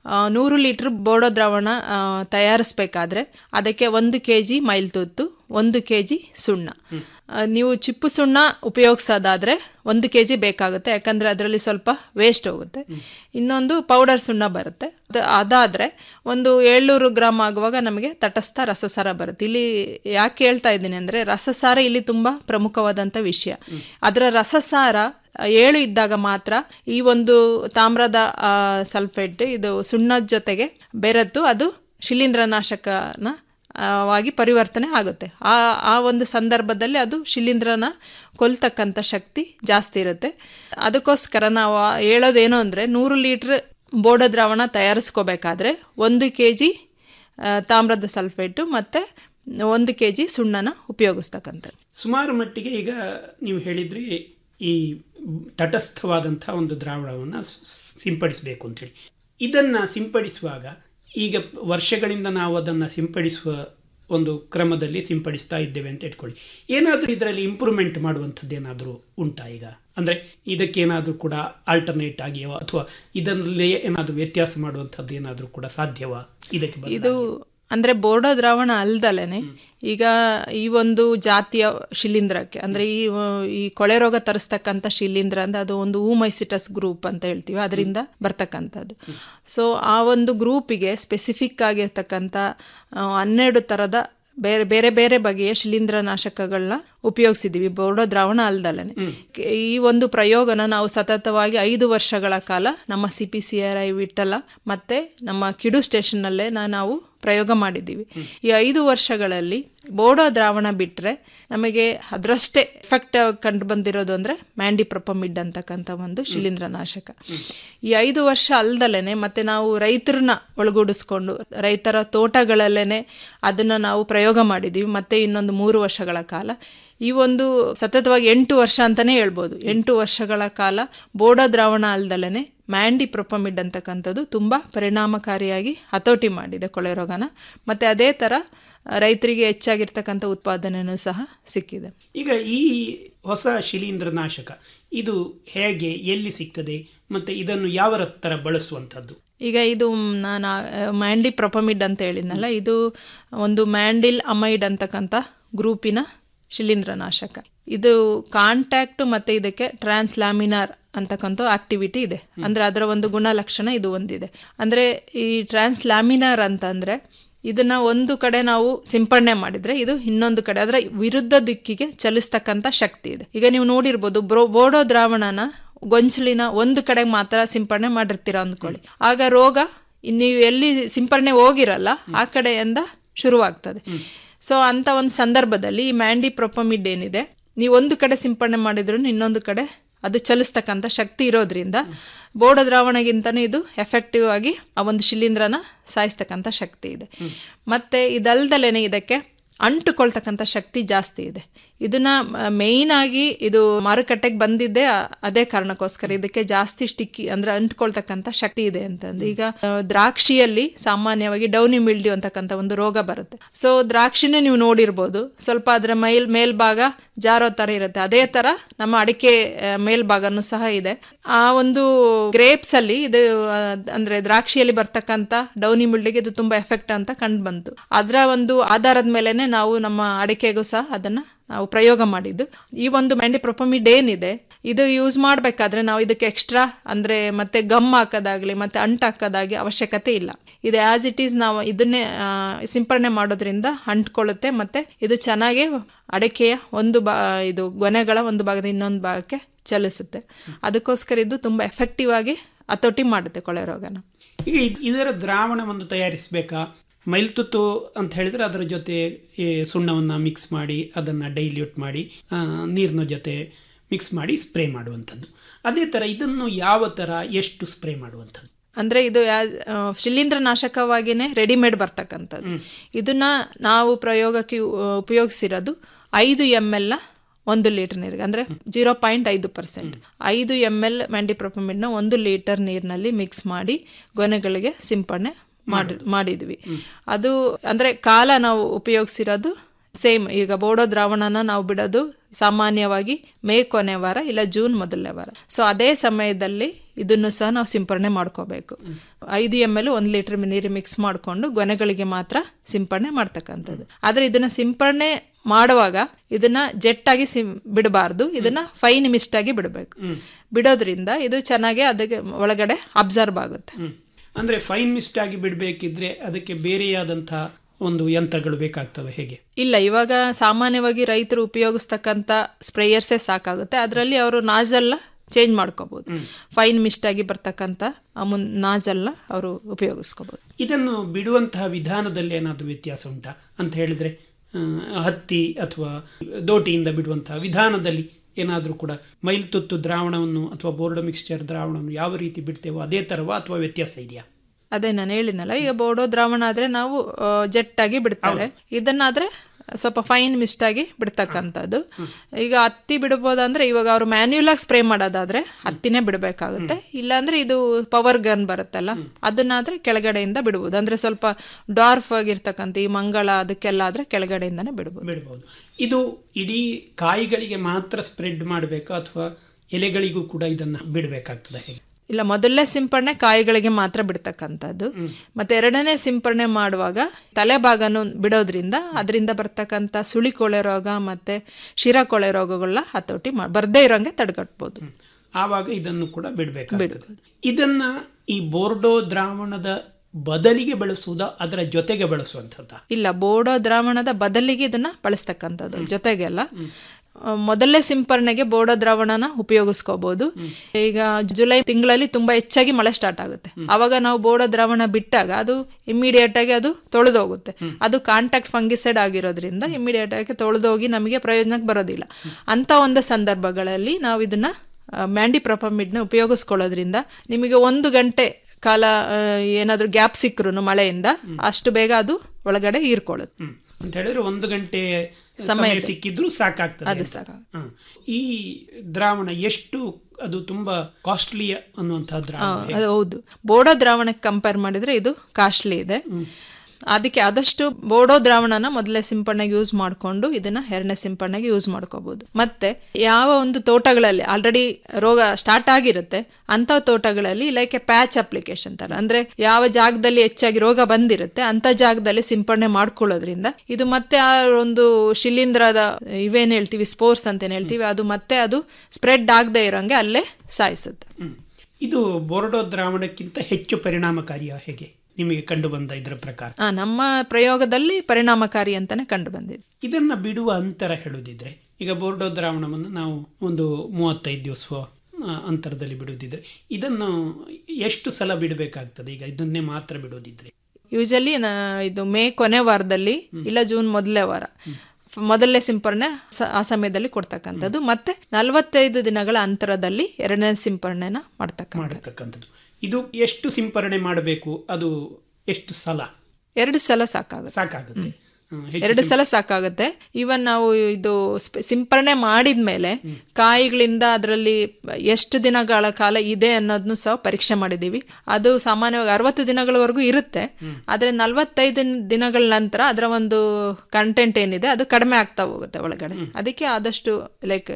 ಆ, ನೂರು ಲೀಟರ್ ಬೋಡೋ ದ್ರಾವಣ ಆ, ತಯಾರಿಸ್ಬೇಕಾದ್ರೆ ಅದಕ್ಕೆ ಒಂದು ಕೆ ಜಿ ಮೈಲ್ತುತ್ತು ಒಂದು ಕೆ ಜಿ ಸುಣ್ಣ ಆ, ನೀವು ಚಿಪ್ಪು ಸುಣ್ಣ ಉಪಯೋಗಿಸೋದಾದ್ರೆ ಒಂದು ಕೆ ಜಿ ಬೇಕಾಗುತ್ತೆ ಯಾಕಂದ್ರೆ ಅದರಲ್ಲಿ ಸ್ವಲ್ಪ ವೇಸ್ಟ್ ಹೋಗುತ್ತೆ ಇನ್ನೊಂದು ಪೌಡರ್ ಸುಣ್ಣ ಬರುತ್ತೆ ಅದು- ಅದಾದ್ರೆ ಒಂದು ಏಳ್ನೂರು ಗ್ರಾಮ್ ಆಗುವಾಗ ನಮಗೆ ತಟಸ್ಥ ರಸಸಾರ ಬರುತ್ತೆ ಇಲ್ಲಿ ಯಾಕೆ ಹೇಳ್ತಾ ಇದ್ದೀನಿ ಅಂದ್ರೆ ರಸಸಾರ ಇಲ್ಲಿ ತುಂಬಾ ಪ್ರಮುಖವಾದಂಥ ವಿಷಯ ಅದರ ರಸಸಾರ ಆ, ಏಳು ಇದ್ದಾಗ ಮಾತ್ರ ಈ ಒಂದು ತಾಮ್ರದ ಆ, ಸಲ್ಫೇಟ್ ಇದು ಸುಣ್ಣದ ಜೊತೆಗೆ ಬೆರೆತು ಅದು ಶಿಲೀಂಧ್ರನಾಶಕನ ಆ, ವಾಗಿ ಪರಿವರ್ತನೆ ಆಗುತ್ತೆ ಆ ಆ ಒಂದು ಸಂದರ್ಭದಲ್ಲಿ ಅದು ಶಿಲೀಂಧ್ರನ ಕೊಲ್ತಕ್ಕಂಥ ಶಕ್ತಿ ಜಾಸ್ತಿ ಇರುತ್ತೆ ಅದಕ್ಕೋಸ್ಕರ ನಾವು ಆ ಹೇಳೋದೇನು ಅಂದರೆ ನೂರು ಲೀಟ್ರ್ ಬೋಡೋ ದ್ರಾವಣ ತಯಾರಿಸ್ಕೋಬೇಕಾದ್ರೆ ಒಂದು ಕೆ ಜಿ ತಾಮ್ರದ ಸಲ್ಫೇಟು ಮತ್ತು ಒಂದು ಕೆ ಜಿ ಸುಣ್ಣನ ಉಪಯೋಗಿಸ್ತಕ್ಕಂಥದ್ದು ಸುಮಾರು ಮಟ್ಟಿಗೆ ಈಗ ನೀವು ಹೇಳಿದ್ರಿ ಈ ತಟಸ್ಥವಾದಂಥ ಒಂದು ದ್ರಾವಣವನ್ನು ಸಿಂಪಡಿಸಬೇಕು ಅಂತೇಳಿ ಇದನ್ನು ಸಿಂಪಡಿಸುವಾಗ ಈಗ ವರ್ಷಗಳಿಂದ ನಾವು ಅದನ್ನು ಸಿಂಪಡಿಸುವ ಒಂದು ಕ್ರಮದಲ್ಲಿ ಸಿಂಪಡಿಸ್ತಾ ಇದ್ದೇವೆ ಅಂತ ಇಟ್ಕೊಳ್ಳಿ ಏನಾದರೂ ಇದರಲ್ಲಿ ಇಂಪ್ರೂವ್ಮೆಂಟ್ ಮಾಡುವಂಥದ್ದು ಏನಾದರೂ ಉಂಟಾ ಈಗ ಅಂದರೆ ಇದಕ್ಕೇನಾದರೂ ಕೂಡ ಆಲ್ಟರ್ನೇಟ್ ಆಗಿಯೋ ಅಥವಾ ಇದರಲ್ಲಿ ಏನಾದರೂ ವ್ಯತ್ಯಾಸ ಮಾಡುವಂಥದ್ದು ಏನಾದರೂ ಕೂಡ ಸಾಧ್ಯವಾ ಇದಕ್ಕೆ ಬದಲಾಗಿ? ಇದು ಅಂದ್ರೆ ಬೋರ್ಡೋ ದ್ರಾವಣ ಅಲ್ದಲೇನೆ ಈಗ ಈ ಒಂದು ಜಾತಿಯ ಶಿಲೀಂಧ್ರಕ್ಕೆ ಅಂದ್ರೆ ಈ ಈ ಕೊಳೆ ರೋಗ ತರಿಸ್ತಕ್ಕಂಥ ಶಿಲೀಂಧ್ರ ಅಂದ್ರೆ ಅದು ಒಂದು ಊಮೈಸಿಟಸ್ ಗ್ರೂಪ್ ಅಂತ ಹೇಳ್ತೀವಿ ಅದರಿಂದ ಬರ್ತಕ್ಕಂಥದ್ದು ಸೊ ಆ ಒಂದು ಗ್ರೂಪಿಗೆ ಸ್ಪೆಸಿಫಿಕ್ ಆಗಿರ್ತಕ್ಕಂಥ ಆ, ಹನ್ನೆರಡು ಥರದ ಬೇರೆ ಬೇರೆ ಬೇರೆ ಬಗೆಯ ಶಿಲೀಂಧ್ರನಾಶಕಗಳನ್ನ ಉಪಯೋಗಿಸಿದೀವಿ ಬೋರ್ಡೋ ದ್ರಾವಣ ಅಲ್ದಲೇನೆ ಈ ಒಂದು ಪ್ರಯೋಗನ ನಾವು ಸತತವಾಗಿ ಐದು ವರ್ಷಗಳ ಕಾಲ ನಮ್ಮ C P C R I Vittal ಮತ್ತೆ ನಮ್ಮ ಕಿಡು ಸ್ಟೇಷನ್ನಲ್ಲೇ ನಾವು ಪ್ರಯೋಗ ಮಾಡಿದ್ದೀವಿ ಈ ಐದು ವರ್ಷಗಳಲ್ಲಿ ಬೋಡೋ ದ್ರಾವಣ ಬಿಟ್ಟರೆ ನಮಗೆ ಅದರಷ್ಟೇ ಎಫೆಕ್ಟ್ ಕಂಡು ಬಂದಿರೋದು ಅಂದರೆ ಮ್ಯಾಂಡಿ ಪ್ರೊಪಮಿಡ್ ಅಂತಕ್ಕಂಥ ಒಂದು ಶಿಲೀಂಧ್ರನಾಶಕ ಈ ಐದು ವರ್ಷ ಅಲ್ದಲೇನೆ ಮತ್ತೆ ನಾವು ರೈತರನ್ನ ಒಳಗೂಡಿಸ್ಕೊಂಡು ರೈತರ ತೋಟಗಳಲ್ಲೇನೆ ಅದನ್ನು ನಾವು ಪ್ರಯೋಗ ಮಾಡಿದ್ದೀವಿ ಮತ್ತೆ ಇನ್ನೊಂದು ಮೂರು ವರ್ಷಗಳ ಕಾಲ ಈ ಒಂದು ಸತತವಾಗಿ ಎಂಟು ವರ್ಷ ಅಂತಾನೆ ಹೇಳ್ಬೋದು ಎಂಟು ವರ್ಷಗಳ ಕಾಲ ಬೋಡೋ ದ್ರಾವಣ ಅಲ್ದಲೇನೆ ಮ್ಯಾಂಡಿ ಪ್ರೊಪಮಿಡ್ ಅಂತಕ್ಕಂಥದ್ದು ತುಂಬ ಪರಿಣಾಮಕಾರಿಯಾಗಿ ಹತೋಟಿ ಮಾಡಿದೆ ಕೊಳೆ ರೋಗನ ಮತ್ತು ಅದೇ ಥರ ರೈತರಿಗೆ ಹೆಚ್ಚಾಗಿರ್ತಕ್ಕಂಥ ಉತ್ಪಾದನೆಯೂ ಸಹ ಸಿಕ್ಕಿದೆ ಈಗ ಈ ಹೊಸ ಶಿಲೀಂಧ್ರನಾಶಕ ಇದು ಹೇಗೆ ಎಲ್ಲಿ ಸಿಗ್ತದೆ ಮತ್ತು ಇದನ್ನು ಯಾವ ಥರ ಬಳಸುವಂಥದ್ದು ಈಗ ಇದು ನಾನು ಮ್ಯಾಂಡಿ ಪ್ರೊಪಮಿಡ್ ಅಂತ ಹೇಳಿದ್ನಲ್ಲ ಇದು ಒಂದು ಮ್ಯಾಂಡಿಲ್ ಅಮೈಡ್ ಅಂತಕ್ಕಂಥ ಗ್ರೂಪಿನ ಶಿಲೀಂಧ್ರನಾಶಕ ಇದು ಕಾಂಟ್ಯಾಕ್ಟ್ ಮತ್ತೆ ಇದಕ್ಕೆ ಟ್ರಾನ್ಸ್ಲಾಮಿನಾರ್ ಅಂತಕ್ಕಂಥ ಆಕ್ಟಿವಿಟಿ ಇದೆ ಅಂದ್ರೆ ಅದರ ಒಂದು ಗುಣಲಕ್ಷಣ ಇದು ಒಂದಿದೆ ಅಂದ್ರೆ ಈ ಟ್ರಾನ್ಸ್ಲಾಮಿನಾರ್ ಅಂತಂದ್ರೆ ಇದನ್ನ ಒಂದು ಕಡೆ ನಾವು ಸಿಂಪಡಣೆ ಮಾಡಿದ್ರೆ ಇದು ಇನ್ನೊಂದು ಕಡೆ ಅದರ ವಿರುದ್ಧ ದಿಕ್ಕಿಗೆ ಚಲಿಸ್ತಕ್ಕಂಥ ಶಕ್ತಿ ಇದೆ ಈಗ ನೀವು ನೋಡಿರ್ಬೋದು ಬ್ರೋ ಬೋಡೋ ದ್ರಾವಣನ ಗೊಂಚಲಿನ ಒಂದು ಕಡೆಗೆ ಮಾತ್ರ ಸಿಂಪಡಣೆ ಮಾಡಿರ್ತೀರ ಅಂದ್ಕೊಳ್ಳಿ ಆಗ ರೋಗ ನೀವು ಎಲ್ಲಿ ಸಿಂಪಡಣೆ ಹೋಗಿರಲ್ಲ ಆ ಕಡೆಯಿಂದ ಶುರುವಾಗ್ತದೆ ಸೊ ಅಂತ ಒಂದು ಸಂದರ್ಭದಲ್ಲಿ ಈ ಮ್ಯಾಂಡಿ ಪ್ರೊಪಮಿಡ್ ಏನಿದೆ ನೀವು ಒಂದು ಕಡೆ ಸಿಂಪಡಣೆ ಮಾಡಿದ್ರು ಇನ್ನೊಂದು ಕಡೆ ಅದು ಚಲಿಸ್ತಕ್ಕಂಥ ಶಕ್ತಿ ಇರೋದ್ರಿಂದ ಬೋಡ ದ್ರಾವಣಗಿಂತನೂ ಇದು ಎಫೆಕ್ಟಿವ್ ಆಗಿ ಆ ಒಂದು ಶಿಲೀಂಧ್ರನ ಸಾಯಿಸ್ತಕ್ಕಂಥ ಶಕ್ತಿ ಇದೆ ಮತ್ತೆ ಇದಲ್ದಲೇನೆ ಇದಕ್ಕೆ ಅಂಟುಕೊಳ್ತಕ್ಕಂಥ ಶಕ್ತಿ ಜಾಸ್ತಿ ಇದೆ ಇದನ್ನ ಮೇಯ್ನ್ ಆಗಿ ಇದು ಮಾರುಕಟ್ಟೆಗೆ ಬಂದಿದ್ದೇ ಆ- ಅದೇ ಕಾರಣಕ್ಕೋಸ್ಕರ ಇದಕ್ಕೆ ಜಾಸ್ತಿ ಸ್ಟಿಕ್ಕಿ ಅಂದ್ರೆ ಅಂಟ್ಕೊಳ್ತಕ್ಕಂಥ ಶಕ್ತಿ ಇದೆ ಅಂತಂದು ಈಗ ಆ, ದ್ರಾಕ್ಷಿಯಲ್ಲಿ ಸಾಮಾನ್ಯವಾಗಿ ಡೌನಿ ಮಿಲ್ಡ್ಯೂ ಅಂತಕ್ಕಂಥ ಒಂದು ರೋಗ ಬರುತ್ತೆ ಸೊ ದ್ರಾಕ್ಷಿನೇ ನೀವು ನೋಡಿರ್ಬೋದು ಸ್ವಲ್ಪ ಅದರ ಮೇಲ್ ಮೇಲ್ಭಾಗ ಜಾರೋ ತರ ಇರುತ್ತೆ ಅದೇ ತರ ನಮ್ಮ ಅಡಿಕೆ ಆ, ಮೇಲ್ಭಾಗನೂ ಸಹ ಇದೆ ಆ ಒಂದು ಗ್ರೇಪ್ಸ್ ಅಲ್ಲಿ ಇದು ಆ, ಅಂದ್ರೆ ದ್ರಾಕ್ಷಿಯಲ್ಲಿ ಬರ್ತಕ್ಕಂಥ ಡೌನಿ ಮಿಲ್ಡಿಗೆ ಇದು ತುಂಬಾ ಎಫೆಕ್ಟ್ ಅಂತ ಕಂಡು ಬಂತು ಅದರ ಒಂದು ಆಧಾರದ ಮೇಲೆನೆ ನಾವು ನಮ್ಮ ಅಡಿಕೆಗೂ ಸಹ ಅದನ್ನ ನಾವು ಪ್ರಯೋಗ ಮಾಡಿದ್ದು ಈ ಒಂದು ಮ್ಯಾಂಡಿಪ್ರೊಪಮಿಡ್ ಏನಿದೆ ಇದು ಯೂಸ್ ಮಾಡಬೇಕಾದ್ರೆ ನಾವು ಇದಕ್ಕೆ ಎಕ್ಸ್ಟ್ರಾ ಅಂದ್ರೆ ಮತ್ತೆ ಗಮ್ ಹಾಕೋದಾಗ್ಲಿ ಮತ್ತೆ ಅಂಟು ಹಾಕೋದಾಗಿ ಅವಶ್ಯಕತೆ ಇಲ್ಲ ಇದು ಆಸ್ ಇಟ್ ಈಸ್ ನಾವು ಇದನ್ನೇ ಆ, ಸಿಂಪರಣೆ ಮಾಡೋದ್ರಿಂದ ಅಂಟ್ಕೊಳ್ಳುತ್ತೆ ಮತ್ತೆ ಇದು ಚೆನ್ನಾಗಿ ಅಡಿಕೆಯ ಒಂದು ಬಾ ಇದು ಗೊನೆಗಳ ಒಂದು ಭಾಗದ ಇನ್ನೊಂದು ಭಾಗಕ್ಕೆ ಚಲಿಸುತ್ತೆ ಅದಕ್ಕೋಸ್ಕರ ಇದು ತುಂಬಾ ಎಫೆಕ್ಟಿವ್ ಆಗಿ ಹತೋಟಿ ಮಾಡುತ್ತೆ ಕೊಳೆ ರೋಗನ ಈಗ ಇದ್- ಇದರ ದ್ರಾವಣವನ್ನು ತಯಾರಿಸಬೇಕಾ ಮೈಲ್ತುತ್ತು ಅಂತ ಹೇಳಿದ್ರೆ ಅದರ ಜೊತೆ ಈ ಸುಣ್ಣವನ್ನು ಮಿಕ್ಸ್ ಮಾಡಿ ಅದನ್ನು ಡೈಲ್ಯೂಟ್ ಮಾಡಿ ಆ, ನೀರಿನ ಜೊತೆ ಮಿಕ್ಸ್ ಮಾಡಿ ಸ್ಪ್ರೇ ಮಾಡುವಂಥದ್ದು ಅದೇ ಥರ ಇದನ್ನು ಯಾವ ಥರ ಎಷ್ಟು ಸ್ಪ್ರೇ ಮಾಡುವಂಥದ್ದು ಅಂದ್ರೆ ಇದು ಯಾ- ಆ, ಶಿಲೀಂಧ್ರನಾಶಕವಾಗಿನೇ ರೆಡಿಮೇಡ್ ಬರ್ತಕ್ಕಂಥದ್ದು ಇದನ್ನ ನಾವು ಪ್ರಯೋಗಕ್ಕೆ ಉ- ಉಪಯೋಗಿಸಿರೋದು ಐದು ಎಮ್ ಎಲ್ ಒಂದು ಲೀಟರ್ ನೀರಿಗೆ ಅಂದ್ರೆ ಜೀರೋ ಪಾಯಿಂಟ್ ಐದು ಪರ್ಸೆಂಟ್ ಐದು ಎಮ್ ಎಲ್ ಮ್ಯಾಂಡಿಪ್ರೊಪಮಿಡ್ನ ಒಂದು ಲೀಟರ್ ನೀರಿನಲ್ಲಿ ಮಿಕ್ಸ್ ಮಾಡಿ ಗೊನೆಗಳಿಗೆ ಸಿಂಪಡಣೆ ಮಾಡಿ ಮಾಡಿದ್ವಿ ಅದು ಅಂದ್ರೆ ಕಾಲ ನಾವು ಉಪಯೋಗಿಸಿರೋದು ಸೇಮ್ ಈಗ ಬೋಡೋ ದ್ರಾವಣನ ನಾವು ಬಿಡೋದು ಸಾಮಾನ್ಯವಾಗಿ ಮೇ ಕೊನೆ ವಾರ ಇಲ್ಲ ಜೂನ್ ಮೊದಲನೇ ವಾರ ಸೊ ಅದೇ ಸಮಯದಲ್ಲಿ ಇದನ್ನು ಸಹ ನಾವು ಸಿಂಪರಣೆ ಮಾಡ್ಕೋಬೇಕು ಐದು ಎಮ್ ಎಲ್ ಒಂದು ಲೀಟರ್ ನೀರು ಮಿಕ್ಸ್ ಮಾಡಿಕೊಂಡು ಗೊನೆಗಳಿಗೆ ಮಾತ್ರ ಸಿಂಪಡಣೆ ಮಾಡ್ತಕ್ಕಂಥದ್ದು ಆದರೆ ಇದನ್ನ ಸಿಂಪಡಣೆ ಮಾಡುವಾಗ ಇದನ್ನ ಜೆಟ್ಟಾಗಿ ಸಿಂ ಬಿಡಬಾರ್ದು ಇದನ್ನ ಫೈನ್ ಮಿಸ್ಟ್ ಆಗಿ ಬಿಡಬೇಕು ಬಿಡೋದ್ರಿಂದ ಇದು ಚೆನ್ನಾಗಿ ಅದಕ್ಕೆ ಒಳಗಡೆ ಅಬ್ಸರ್ವ್ ಆಗುತ್ತೆ ಹ್ಮ್. ಅಂದ್ರೆ ಫೈನ್ ಮಿಸ್ಟ್ ಆಗಿ ಬಿಡಬೇಕಿದ್ರೆ ಅದಕ್ಕೆ ಬೇರೆಯಾದಂತಹ ಒಂದು ಯಂತ್ರಗಳು ಬೇಕಾಗ್ತವೆ ಹೇಗೆ ಇಲ್ಲ ಇವಾಗ ಸಾಮಾನ್ಯವಾಗಿ ರೈತರು ಉಪಯೋಗಿಸ್ತಕ್ಕಂಥ ಸ್ಪ್ರೇಯರ್ಸೇ ಸಾಕಾಗುತ್ತೆ ಅದರಲ್ಲಿ ಅವರು ನಾಜಲ್ನ ಚೇಂಜ್ ಮಾಡ್ಕೋಬಹುದು ಫೈನ್ ಮಿಸ್ಟ್ ಆಗಿ ಬರ್ತಕ್ಕಂಥ ಮುನ್ ನಾಜಲ್ನ ಅವರು ಉಪಯೋಗಿಸ್ಕೋಬಹುದು ಇದನ್ನು ಬಿಡುವಂತಹ ವಿಧಾನದಲ್ಲಿ ಏನಾದರೂ ವ್ಯತ್ಯಾಸ ಉಂಟಾ ಅಂತ ಹೇಳಿದ್ರೆ ಆ, ಹತ್ತಿ ಅಥವಾ ದೋಟಿಯಿಂದ ಬಿಡುವಂತಹ ವಿಧಾನದಲ್ಲಿ ಏನಾದರೂ ಕೂಡ ಮೈಲ್ತುತ್ತು ದ್ರಾವಣವನ್ನು ಅಥವಾ ಬೋರ್ಡೋ ಮಿಕ್ಸ್ಚರ್ ದ್ರಾವಣವನ್ನು ಯಾವ ರೀತಿ ಬಿಡ್ತೇವೋ ಅದೇ ಥರವಾ ಅಥವಾ ವ್ಯತ್ಯಾಸ ಇದೆಯಾ ಅದೇ ನಾನು ಹೇಳಿದ್ನಲ್ಲ ಈಗ ಬೋಡೋ ದ್ರಾವಣ ಆದ್ರೆ ನಾವು ಆ, ಜೆಟ್ಟಾಗಿ ಬಿಡ್ತಾರೆ ಇದನ್ನಾದ್ರೆ ಸ್ವಲ್ಪ ಫೈನ್ ಮಿಸ್ಟ್ ಆಗಿ ಬಿಡ್ತಕ್ಕಂಥದ್ದು ಈಗ ಹತ್ತಿ ಬಿಡ್ಬೋದಂದ್ರೆ ಇವಾಗ ಅವರು ಮ್ಯಾನ್ಯುಯಲ್ ಆಗಿ ಸ್ಪ್ರೇ ಮಾಡೋದಾದ್ರೆ ಹತ್ತಿನೇ ಬಿಡಬೇಕಾಗುತ್ತೆ ಇಲ್ಲಾಂದ್ರೆ ಇದು ಪವರ್ ಗನ್ ಬರುತ್ತಲ್ಲ ಅದನ್ನಾದ್ರೆ ಕೆಳಗಡೆಯಿಂದ ಬಿಡ್ಬೋದು ಅಂದ್ರೆ ಸ್ವಲ್ಪ ಡಾರ್ಫ್ ಆಗಿರ್ತಕ್ಕಂಥ ಈ ಮಂಗಳ ಅದಕ್ಕೆಲ್ಲ ಆದ್ರೆ ಕೆಳಗಡೆಯಿಂದಾನೇ ಬಿಡ್ಬೋದು ಬಿಡ್ಬೋದು ಇದು ಇಡೀ ಕಾಯಿಗಳಿಗೆ ಮಾತ್ರ ಸ್ಪ್ರೆಡ್ ಮಾಡಬೇಕಾ ಅಥವಾ ಎಲೆಗಳಿಗೂ ಕೂಡ ಇದನ್ನು ಬಿಡಬೇಕಾಗ್ತದೆ ಹೇಗೆ ಇಲ್ಲ ಮೊದಲನೇ ಸಿಂಪಡಣೆ ಕಾಯಿಗಳಿಗೆ ಮಾತ್ರ ಬಿಡ್ತಕ್ಕಂಥದ್ದು ಮತ್ತೆ ಎರಡನೇ ಸಿಂಪಡಣೆ ಮಾಡುವಾಗ ತಲೆಭಾಗನು ಬಿಡೋದ್ರಿಂದ ಅದರಿಂದ ಬರ್ತಕ್ಕಂಥ ಸುಳಿ ಕೊಳೆ ರೋಗ ಮತ್ತೆ ಶಿರ ಕೊಳೆ ರೋಗಗಳನ್ನ ಹತೋಟಿ ಮಾಡಿ ಬರ್ದೇ ಇರೋಂಗೆ ತಡೆಗಟ್ಬೋದು ಆವಾಗ ಇದನ್ನು ಕೂಡ ಬಿಡಬೇಕಾಗ್ತದೆ ಇದನ್ನ ಈ ಬೋರ್ಡೋ ದ್ರಾವಣದ ಬದಲಿಗೆ ಬಳಸುವುದಾ ಅದರ ಜೊತೆಗೆ ಬಳಸುವಂಥದ್ದ ಇಲ್ಲ ಬೋಡೋ ದ್ರಾವಣದ ಬದಲಿಗೆ ಇದನ್ನ ಬಳಸ್ತಕ್ಕಂಥದ್ದು ಜೊತೆಗೆಲ್ಲ ಆ, ಮೊದಲನೇ ಸಿಂಪರಣೆಗೆ ಬೋಡೋ ದ್ರಾವಣನ ಉಪಯೋಗಿಸ್ಕೋಬಹುದು ಈಗ ಜುಲೈ ತಿಂಗಳಲ್ಲಿ ತುಂಬಾ ಹೆಚ್ಚಾಗಿ ಮಳೆ ಸ್ಟಾರ್ಟ್ ಆಗುತ್ತೆ ಅವಾಗ ನಾವು ಬೋಡೋ ದ್ರಾವಣ ಬಿಟ್ಟಾಗ ಅದು ಇಮಿಡಿಯೇಟ್ ಆಗಿ ಅದು ತೊಳೆದೋಗುತ್ತೆ ಅದು ಕಾಂಟ್ಯಾಕ್ಟ್ ಫಂಗಿಸೈಡ್ ಆಗಿರೋದ್ರಿಂದ ಇಮಿಡಿಯೇಟ್ ಆಗಿ ತೊಳೆದೋಗಿ ನಮಗೆ ಪ್ರಯೋಜನಕ್ಕೆ ಬರೋದಿಲ್ಲ ಅಂತ ಒಂದು ಸಂದರ್ಭಗಳಲ್ಲಿ ನಾವು ಇದನ್ನ ಮ್ಯಾಂಡಿ ಪ್ರೊಪಮಿಡ್ನ ಉಪಯೋಗಿಸ್ಕೊಳ್ಳೋದ್ರಿಂದ ನಿಮಗೆ ಒಂದು ಗಂಟೆ ಕಾಲ ಆ, ಏನಾದ್ರೂ ಗ್ಯಾಪ್ ಸಿಕ್ಕರು ಮಳೆಯಿಂದ ಅಷ್ಟು ಬೇಗ ಅದು ಒಳಗಡೆ ಹೀರ್ಕೊಳ್ಳುತ್ತೆ ಹ್ಮ್. ಅಂತ ಹೇಳಿದ್ರೆ ಒಂದು ಗಂಟೆ ಸಮಯ ಸಿಕ್ಕಿದ್ರೂ ಸಾಕಾಗ್ತದೆ ಅದು ಅಂತ. ಸಾಕು ಹ. ಈ ದ್ರಾವಣ ಎಷ್ಟು ಅದು ತುಂಬಾ ಕಾಸ್ಟ್ಲಿ ಅನ್ನುವಂತಹ ದ್ರಾವಣ ಹೇಗೆ? ಅದು ಹೌದು ಬೋಡೋ ದ್ರಾವಣಕ್ಕೆ ಕಂಪೇರ್ ಮಾಡಿದ್ರೆ ಇದು ಕಾಸ್ಟ್ಲಿ ಇದೆ ಅದಕ್ಕೆ ಆದಷ್ಟು ಬೋಡೋ ದ್ರಾವಣನ ಮೊದಲೇ ಸಿಂಪಡಣೆಗೆ ಯೂಸ್ ಮಾಡಿಕೊಂಡು ಇದನ್ನ ಎರಡನೇ ಸಿಂಪಡಣೆಗೆ ಯೂಸ್ ಮಾಡ್ಕೋಬಹುದು ಮತ್ತೆ ಯಾವ ಒಂದು ತೋಟಗಳಲ್ಲಿ ಆಲ್ರೆಡಿ ರೋಗ ಸ್ಟಾರ್ಟ್ ಆಗಿರುತ್ತೆ ಅಂತ ತೋಟಗಳಲ್ಲಿ ಲೈಕ್ ಎ ಪ್ಯಾಚ್ ಅಪ್ಲಿಕೇಶನ್ ತರ ಅಂದ್ರೆ ಯಾವ ಜಾಗದಲ್ಲಿ ಹೆಚ್ಚಾಗಿ ರೋಗ ಬಂದಿರುತ್ತೆ ಅಂತ ಜಾಗದಲ್ಲಿ ಸಿಂಪಡಣೆ ಮಾಡ್ಕೊಳ್ಳೋದ್ರಿಂದ ಇದು ಮತ್ತೆ ಆ ಒಂದು ಶಿಲೀಂಧ್ರದ ಇವೇನ್ ಹೇಳ್ತೀವಿ ಸ್ಪೋರ್ಸ್ ಅಂತ ಏನ್ ಹೇಳ್ತೀವಿ ಅದು ಮತ್ತೆ ಅದು ಸ್ಪ್ರೆಡ್ ಆಗದೆ ಇರೋಂಗೆ ಅಲ್ಲೇ ಸಾಯಿಸುತ್ತೆ ಹ್ಮ್. ಇದು ಬೋರ್ಡೋ ದ್ರಾವಣಕ್ಕಿಂತ ಹೆಚ್ಚು ಪರಿಣಾಮಕಾರಿಯ ಹೇಗೆ ನಿಮಗೆ ಕಂಡು ಬಂದ ಇದರ ಪ್ರಕಾರ ಆ, ನಮ್ಮ ಪ್ರಯೋಗದಲ್ಲಿ ಪರಿಣಾಮಕಾರಿ ಅಂತಾನೆ ಕಂಡು ಬಂದಿದೆ ಇದನ್ನ ಬಿಡುವ ಅಂತರ ಹೇಳುದಿದ್ರೆ ಈಗ ಬೋರ್ಡೋ ದ್ರಾವಣವನ್ನು ನಾವು ಒಂದು ಮೂವತ್ತೈದು ದಿವಸ ಆ, ಅಂತರದಲ್ಲಿ ಬಿಡುವುದಿದ್ರೆ ಇದನ್ನು ಎಷ್ಟು ಸಲ ಬಿಡಬೇಕಾಗ್ತದೆ ಈಗ ಇದನ್ನೇ ಮಾತ್ರ ಬಿಡೋದಿದ್ರೆ ಯೂಶಲಿ ಇದು ಮೇ ಕೊನೆ ವಾರದಲ್ಲಿ ಇಲ್ಲ ಜೂನ್ ಮೊದಲನೇ ವಾರ ಫ- ಮೊದಲನೇ ಸಿಂಪರಣೆ ಸ- ಆ ಸಮಯದಲ್ಲಿ ಕೊಡ್ತಕ್ಕಂಥದ್ದು ಮತ್ತೆ ನಲವತ್ತೈದು ದಿನಗಳ ಅಂತರದಲ್ಲಿ ಎರಡನೇ ಸಿಂಪರಣೆನ ಮಾಡ್ತಕ್ಕಂಥ ಮಾಡತಕ್ಕಂಥದ್ದು ಇದು ಎಷ್ಟು ಸಿಂಪರಣೆ ಮಾಡಬೇಕು ಅದು ಎಷ್ಟು ಸಲ ಎರಡು ಸಲ ಸಾಕಾಗುತ್ತೆ ಸಾಕಾಗುತ್ತೆ ಹ್ಮ್, ಹೆಚ್ಚು ಎರಡು ಸಲ ಸಾಕಾಗುತ್ತೆ ಇವನ್ ನಾವು ಇದು ಸ್ಪ- ಸಿಂಪರಣೆ ಮಾಡಿದ್ಮೇಲೆ ಕಾಯಿಗಳಿಂದ ಅದರಲ್ಲಿ ಎಷ್ಟು ದಿನಗಳ ಕಾಲ ಇದೆ ಅನ್ನೋದನ್ನು ಸಹ ಪರೀಕ್ಷೆ ಮಾಡಿದೀವಿ ಅದು ಸಾಮಾನ್ಯವಾಗಿ ಅರವತ್ತು ದಿನಗಳವರೆಗೂ ಇರುತ್ತೆ ಆದ್ರೆ ನಲವತ್ತೈದು ದಿನಗಳ ನಂತರ ಅದರ ಒಂದು ಕಂಟೆಂಟ್ ಏನಿದೆ ಅದು ಕಡಿಮೆ ಆಗ್ತಾ ಹೋಗುತ್ತೆ ಒಳಗಡೆ ಅದಕ್ಕೆ ಆದಷ್ಟು ಲೈಕ್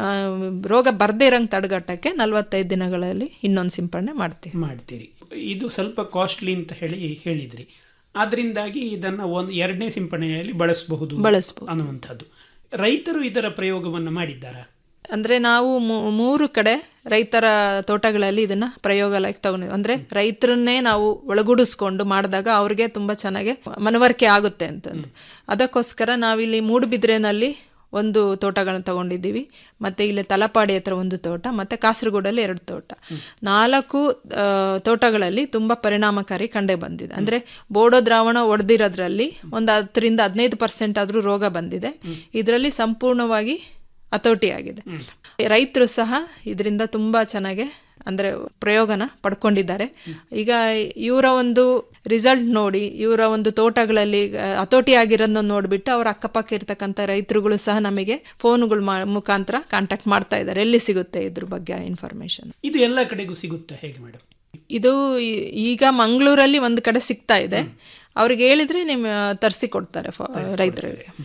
ರೋಗ ಬರ್ದೇ ಇರಂಗ್ ತಡೆಗಟ್ಟಕ್ಕೆ ನಲವತ್ತೈದು ದಿನಗಳಲ್ಲಿ ಇನ್ನೊಂದು ಸಿಂಪರಣೆ ಮಾಡ್ತೀವಿ ಮಾಡ್ತೀರಿ ಇದು ಸ್ವಲ್ಪ ಕಾಸ್ಟ್ಲಿ ಅಂತ ಹೇಳಿ ಹೇಳಿದ್ರಿ ಆದ್ರಿಂದಾಗಿ ಇದನ್ನ ಒಂದು ಎರಡನೇ ಸಿಂಪಡಣೆಯಲ್ಲಿ ಬಳಸಬಹುದು ಬಳಸ್ಬೋದು. ಅನ್ನುವಂಥದ್ದು ರೈತರು ಇದರ ಪ್ರಯೋಗವನ್ನು ಮಾಡಿದ್ದಾರಾ ಅಂದ್ರೆ ನಾವು ಮೂ- ಮೂರು ಕಡೆ ರೈತರ ತೋಟಗಳಲ್ಲಿ ಇದನ್ನ ಪ್ರಯೋಗಾಲಯಕ್ಕೆ ತಗೊಂಡಿದ್ವಿ ಅಂದ್ರೆ ರೈತರನ್ನೇ ನಾವು ಒಳಗೂಡಿಸ್ಕೊಂಡು ಮಾಡಿದಾಗ ಅವ್ರಿಗೆ ತುಂಬಾ ಚೆನ್ನಾಗಿ ಮನವರಿಕೆ ಆಗುತ್ತೆ ಅಂತಂದು ಅದಕ್ಕೋಸ್ಕರ ನಾವಿಲ್ಲಿ ಮೂಡುಬಿದ್ರೆನಲ್ಲಿ ಒಂದು ತೋಟಗಳನ್ನ ತಗೊಂಡಿದ್ದೀವಿ ಮತ್ತೆ ಇಲ್ಲಿ ತಲಪಾಡಿ ಹತ್ರ ಒಂದು ತೋಟ ಮತ್ತೆ ಕಾಸರಗೋಡಲ್ಲಿ ಎರಡು ತೋಟ ನಾಲ್ಕು ಆ, ತೋಟಗಳಲ್ಲಿ ತುಂಬಾ ಪರಿಣಾಮಕಾರಿ ಕಂಡೆ ಬಂದಿದೆ ಅಂದ್ರೆ ಬೋಡೋ ದ್ರಾವಣ ಒಡೆದಿರೋದ್ರಲ್ಲಿ ಒಂದು ಹತ್ತರಿಂದ ಹದಿನೈದು ಪರ್ಸೆಂಟ್ ಆದ್ರೂ ರೋಗ ಬಂದಿದೆ ಇದರಲ್ಲಿ ಸಂಪೂರ್ಣವಾಗಿ ಹತೋಟಿ ಆಗಿದೆ ರೈತರು ಸಹ ಇದರಿಂದ ತುಂಬಾ ಚೆನ್ನಾಗಿ ಅಂದ್ರೆ ಪ್ರಯೋಗನ ಪಡ್ಕೊಂಡಿದ್ದಾರೆ ಈಗ ಇವರ ಒಂದು ರಿಸಲ್ಟ್ ನೋಡಿ ಇವರ ಒಂದು ತೋಟಗಳಲ್ಲಿ ಆ, ಹತೋಟಿ ಆಗಿರೋದನ್ನ ನೋಡ್ಬಿಟ್ಟು ಅವ್ರ ಅಕ್ಕಪಕ್ಕ ಇರ್ತಕ್ಕಂಥ ರೈತರುಗಳು ಸಹ ನಮಗೆ ಫೋನ್ಗಳ ಮುಖಾಂತರ ಕಾಂಟ್ಯಾಕ್ಟ್ ಮಾಡ್ತಾ ಇದ್ದಾರೆ ಎಲ್ಲಿ ಸಿಗುತ್ತೆ ಇದ್ರ ಬಗ್ಗೆ ಇನ್ಫಾರ್ಮೇಶನ್ ಇದು ಎಲ್ಲ ಕಡೆಗೂ ಸಿಗುತ್ತೆ ಹೇಗೆ ಮೇಡಮ್ ಇದು ಈ- ಈಗ ಮಂಗಳೂರಲ್ಲಿ ಒಂದು ಕಡೆ ಸಿಗ್ತಾ ಇದೆ ಅವ್ರಿಗೆ ಹೇಳಿದ್ರೆ ನಿಮ್ ತರಿಸಿ ಕೊಡ್ತಾರೆ ಫ- ರೈತರಿಗೆ